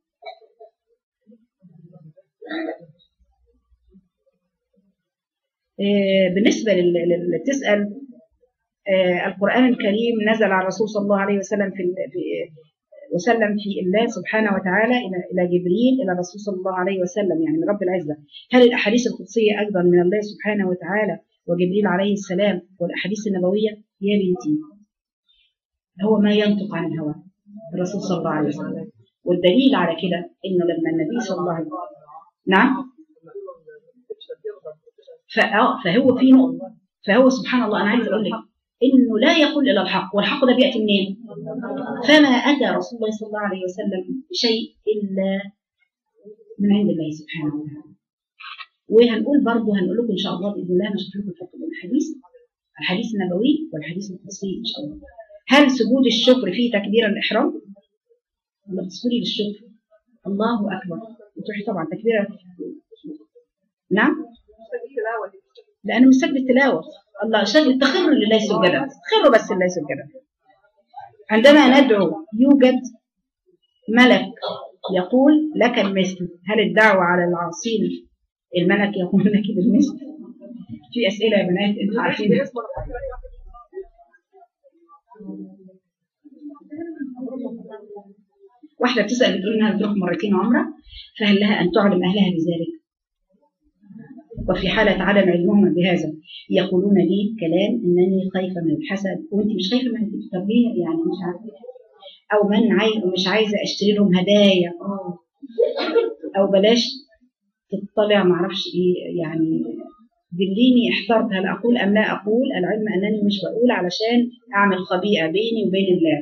بالنسبة اللي بتسأل القرآن الكريم نزل على الرسول صلى الله عليه وسلم في وسلم في الله سبحانه وتعالى إلى إلى جبريل إلى الرسول صلى الله عليه وسلم يعني من رب العزة هل الأحاديث القدسية أيضا من الله سبحانه وتعالى وجبريل عليه السلام والأحاديث النبوية يا بنتي هو ما ينطق عن الهوى الرسول صلى الله عليه وسلم والدليل على كده إنه لما النبي صلى الله عليه وسلم نعم فهو في نقطة فهو سبحان الله أنا عايز أقول لك إنه لا يقول إلا الحق والحق ده بيأتي منين؟ فما أتى رسول الله صلى الله عليه وسلم بشيء إلا من عند الله سبحانه وتعالى وهنقول برضه هنقول لكم إن شاء الله بإذن الله نشرح لكم الفرق بين الحديث الحديث النبوي والحديث القدسي إن شاء الله هل سجود الشكر فيه تكبير الإحرام؟ لما بتسجدي للشكر الله أكبر وتروحي طبعا تكبيرة نعم لأنه مش سجد التلاوة الله سجد تخر لله سجدا خروا بس لله سجدا عندما ندعو يوجد ملك يقول لك المثل هل الدعوة على العاصين الملك يقول لك بالمثل في أسئلة يا بنات انتوا عارفين واحدة بتسأل بتقول إنها بتروح مرتين عمرة فهل لها أن تعلم أهلها بذلك وفي حالة عدم علمهم بهذا يقولون لي كلام إنني خايفة من الحسد وأنت مش خايفة من التربية يعني مش عارفة أو من عايز مش عايزة أشتري لهم هدايا آه. أو بلاش تطلع معرفش إيه يعني دليني احترت هل أقول أم لا أقول العلم أنني مش بقول علشان أعمل خبيئة بيني وبين الله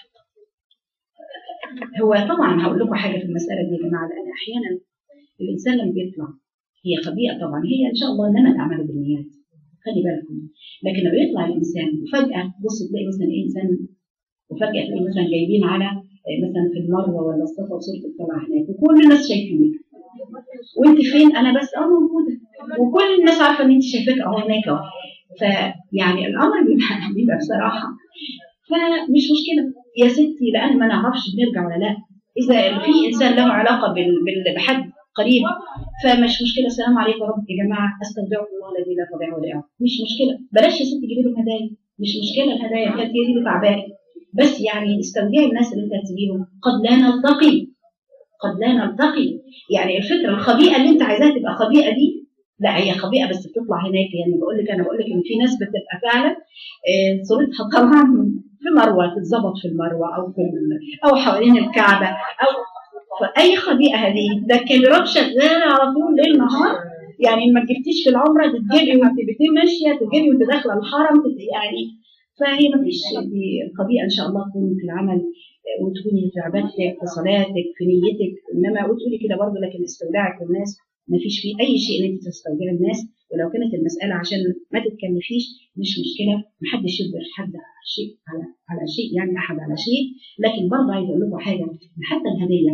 هو طبعا هقول لكم حاجة في المسألة دي يا جماعة لأن أحيانا الإنسان لما بيطلع هي خبيئة طبعا هي إن شاء الله إنما تعمل بالنيات خلي بالكم لكن لما يطلع الإنسان وفجأة بص تلاقي مثلا إيه إنسان وفجأة تلاقي مثلا جايبين على مثلا في المروة ولا الصفا وصورة الطلعة هناك وكل الناس شايفينك وانت فين انا بس اه موجوده وكل الناس عارفه ان انت شايفاك اهو هناك اهو فيعني الامر بيبقى بيبقى بصراحه فمش مشكله يا ستي لان ما نعرفش بنرجع ولا لا اذا في انسان له علاقه بحد قريب فمش مشكله السلام عليكم يا رب يا جماعه استودعكم الله الذي لا تضيع ودائعه مش مشكله بلاش يا ستي تجيبي لهم هدايا مش مشكله الهدايا كانت هي دي اللي تعباك بس يعني استودعي الناس اللي انت هتجيبهم قد لا نلتقي قد لا نلتقي يعني الفكره الخبيئه اللي انت عايزاها تبقى خبيئه دي لا هي خبيئه بس بتطلع هناك يعني بقول لك انا بقول لك ان في ناس بتبقى فعلا صورتها طبعا في مروه تتظبط في المروه او في او حوالين الكعبه او فاي خبيئه هذه ده الكاميرات شغاله على طول ليل نهار يعني ما جبتيش في العمره تتجري وانت ماشيه تتجري وانت داخله الحرم يعني فهي ما فيش دي الخبيئه ان شاء الله تكون في العمل وتكوني في عبادتك في صلاتك في نيتك انما وتقولي كده برضه لكن استودعك للناس ما فيش فيه اي شيء ان انت تستودعي الناس ولو كانت المساله عشان ما تتكلفيش مش مشكله ما حدش يجبر حد على شيء على على شيء يعني احد على شيء لكن برضه عايزه اقول لكم حاجه حتى الهديه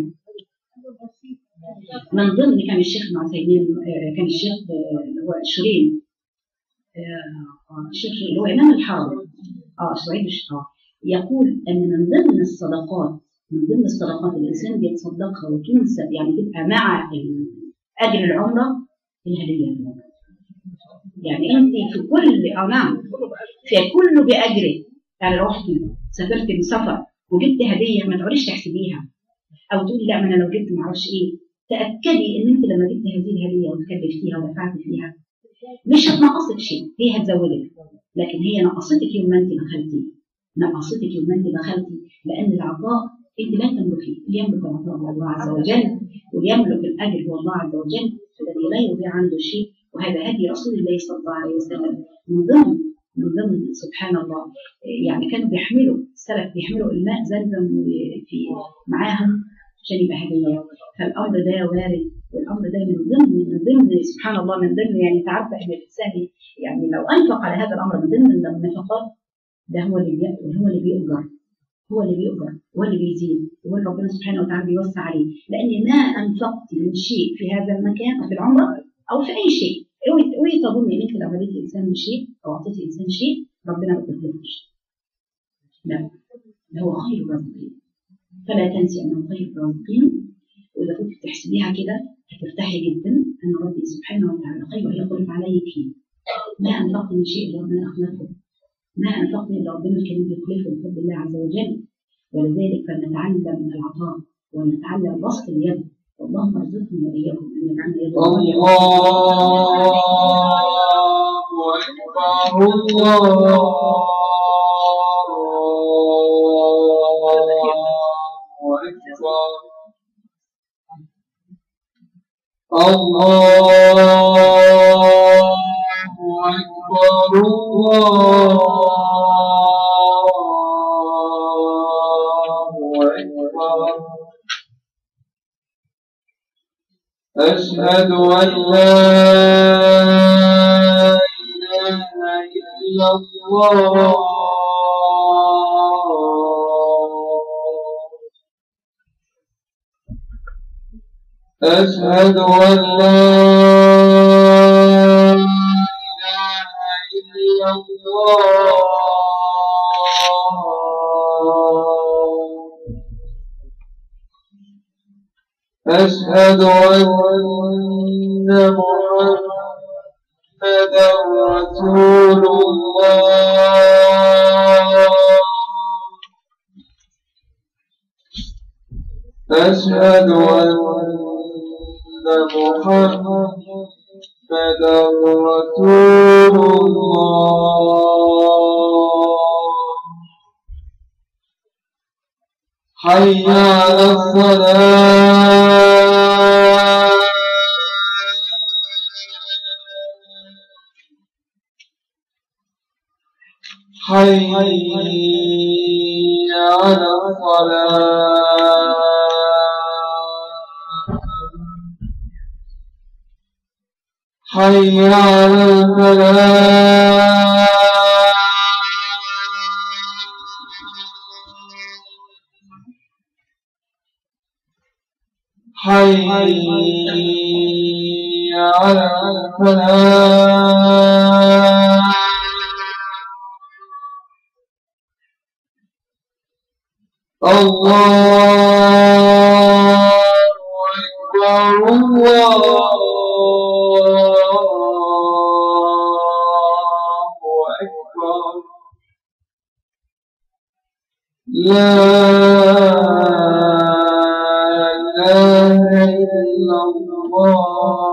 من ضمن كان الشيخ ابن عثيمين كان الشيخ اللي هو شيرين الشيخ اللي هو امام الحرم اه سعيد اه يقول ان من ضمن الصدقات من ضمن الصدقات اللي الانسان بيتصدقها وتنسب يعني تبقى مع اجر العمره الهديه يعني انت في كل اه نعم في كله باجره يعني رحتي سافرت بسفر وجبت هديه ما تقعديش تحسبيها او تقولي لا ما انا لو جبت ما اعرفش ايه تاكدي ان انت لما جبت هذه الهديه وكلفتيها ودفعت فيها مش هتنقصك شيء هي هتزودك لكن هي نقصتك يوم ما انت دخلتي نقصتك يوم ما انت دخلتي لان العطاء انت لا تملكي اللي يملك العطاء هو الله عز وجل واللي يملك الاجر هو الله عز وجل الذي لا يضيع عنده شيء وهذا هدي رسول الله صلى الله عليه وسلم من ضمن من ضمن سبحان الله يعني كانوا بيحملوا السلف بيحملوا الماء زمزم في معاهم عشان يبقى هديه فالامر ده وارد والامر ده من ضمن من ضمن سبحان الله من ضمن يعني انت عارفه ان الانسان يعني لو انفق على هذا الامر من ضمن النفقات ده هو اللي هو اللي بيؤجر هو اللي بيؤجر هو اللي بيزيد هو اللي ربنا سبحانه وتعالى بيوسع عليه لان ما انفقت من شيء في هذا المكان او في العمره او في اي شيء اوعي تظن ان انت لو هديتي انسان بشيء او اعطيتي انسان شيء ربنا ما بيطلبش لا ده هو خير الرازقين فلا تنسي انه خير الرازقين واذا كنت بتحسبيها كده هترتاحي جدا ان ربي سبحانه وتعالى خير يخلف عليك ما انفقت من شيء ربنا اخلفه ما انفقت الا ربنا كان يخلفه بفضل الله عز وجل ولذلك فلنتعلم العطاء ونتعلم بسط اليد اللهم ارزقني واياكم ان يجعلنا يد الله أكبر الله أكبر الله أكبر الله أكبر أشهد أن لا إله إلا الله أشهد أن لا إله إلا الله أشهد أن محمدا رسول الله أشهد أن محمدا رسول الله حي على الصلاة حي على الصلاة حي على الفلاح حي على الفلاح الله أكبر الله أكبر لا إله إلا الله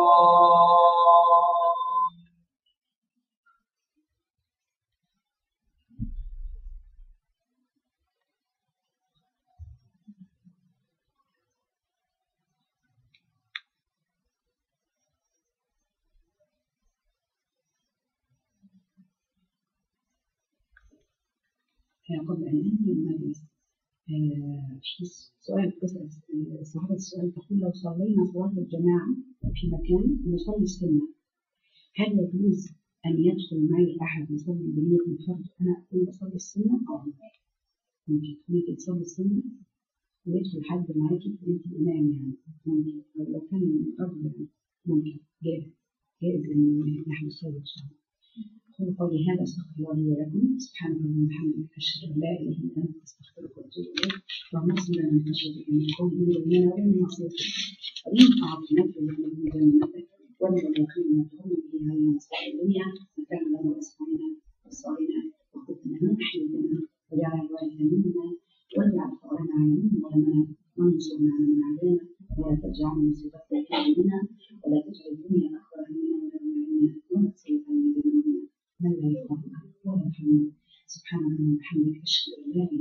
قبل أن أنهي المجلس آه، في سؤال تسأل صاحبة السؤال تقول لو صلينا صلاة الجماعة في مكان ونصلي السنة هل يجوز أن يدخل معي أحد يصلي بنية الفرد أنا أكون بصلي السنة أو لا؟ ممكن ممكن تصلي السنة ويدخل حد معاكي أنت إمام يعني ممكن أو لو كان فرد يعني ممكن جائز جائز إن نحن نصلي إن شاء الله قولوا قولي هذا استغفر الله لي ولكم سبحانك اللهم وبحمدك اشهد ان لا اله الا انت استغفرك واتوب اليك اللهم اغفر لنا من خشيتك من قول لنا ومن معصيتك ومن طاعتك من جنتك ومن اليقين ما تغني به علينا مصائب الدنيا وكان لنا واسمعنا وابصارنا وخذنا من احيينا وجعل الوارث منا واجعل ثارنا على من ظلمنا وانصرنا على من عادانا ولا تجعل مصيبتنا في ديننا ولا تجعل الدنيا اكبر همنا ولا مبلغ ولا تسلط علينا بذنوبنا من لا يرحمنا ولا يرحمنا سبحانك اللهم وبحمدك اشهد ان لا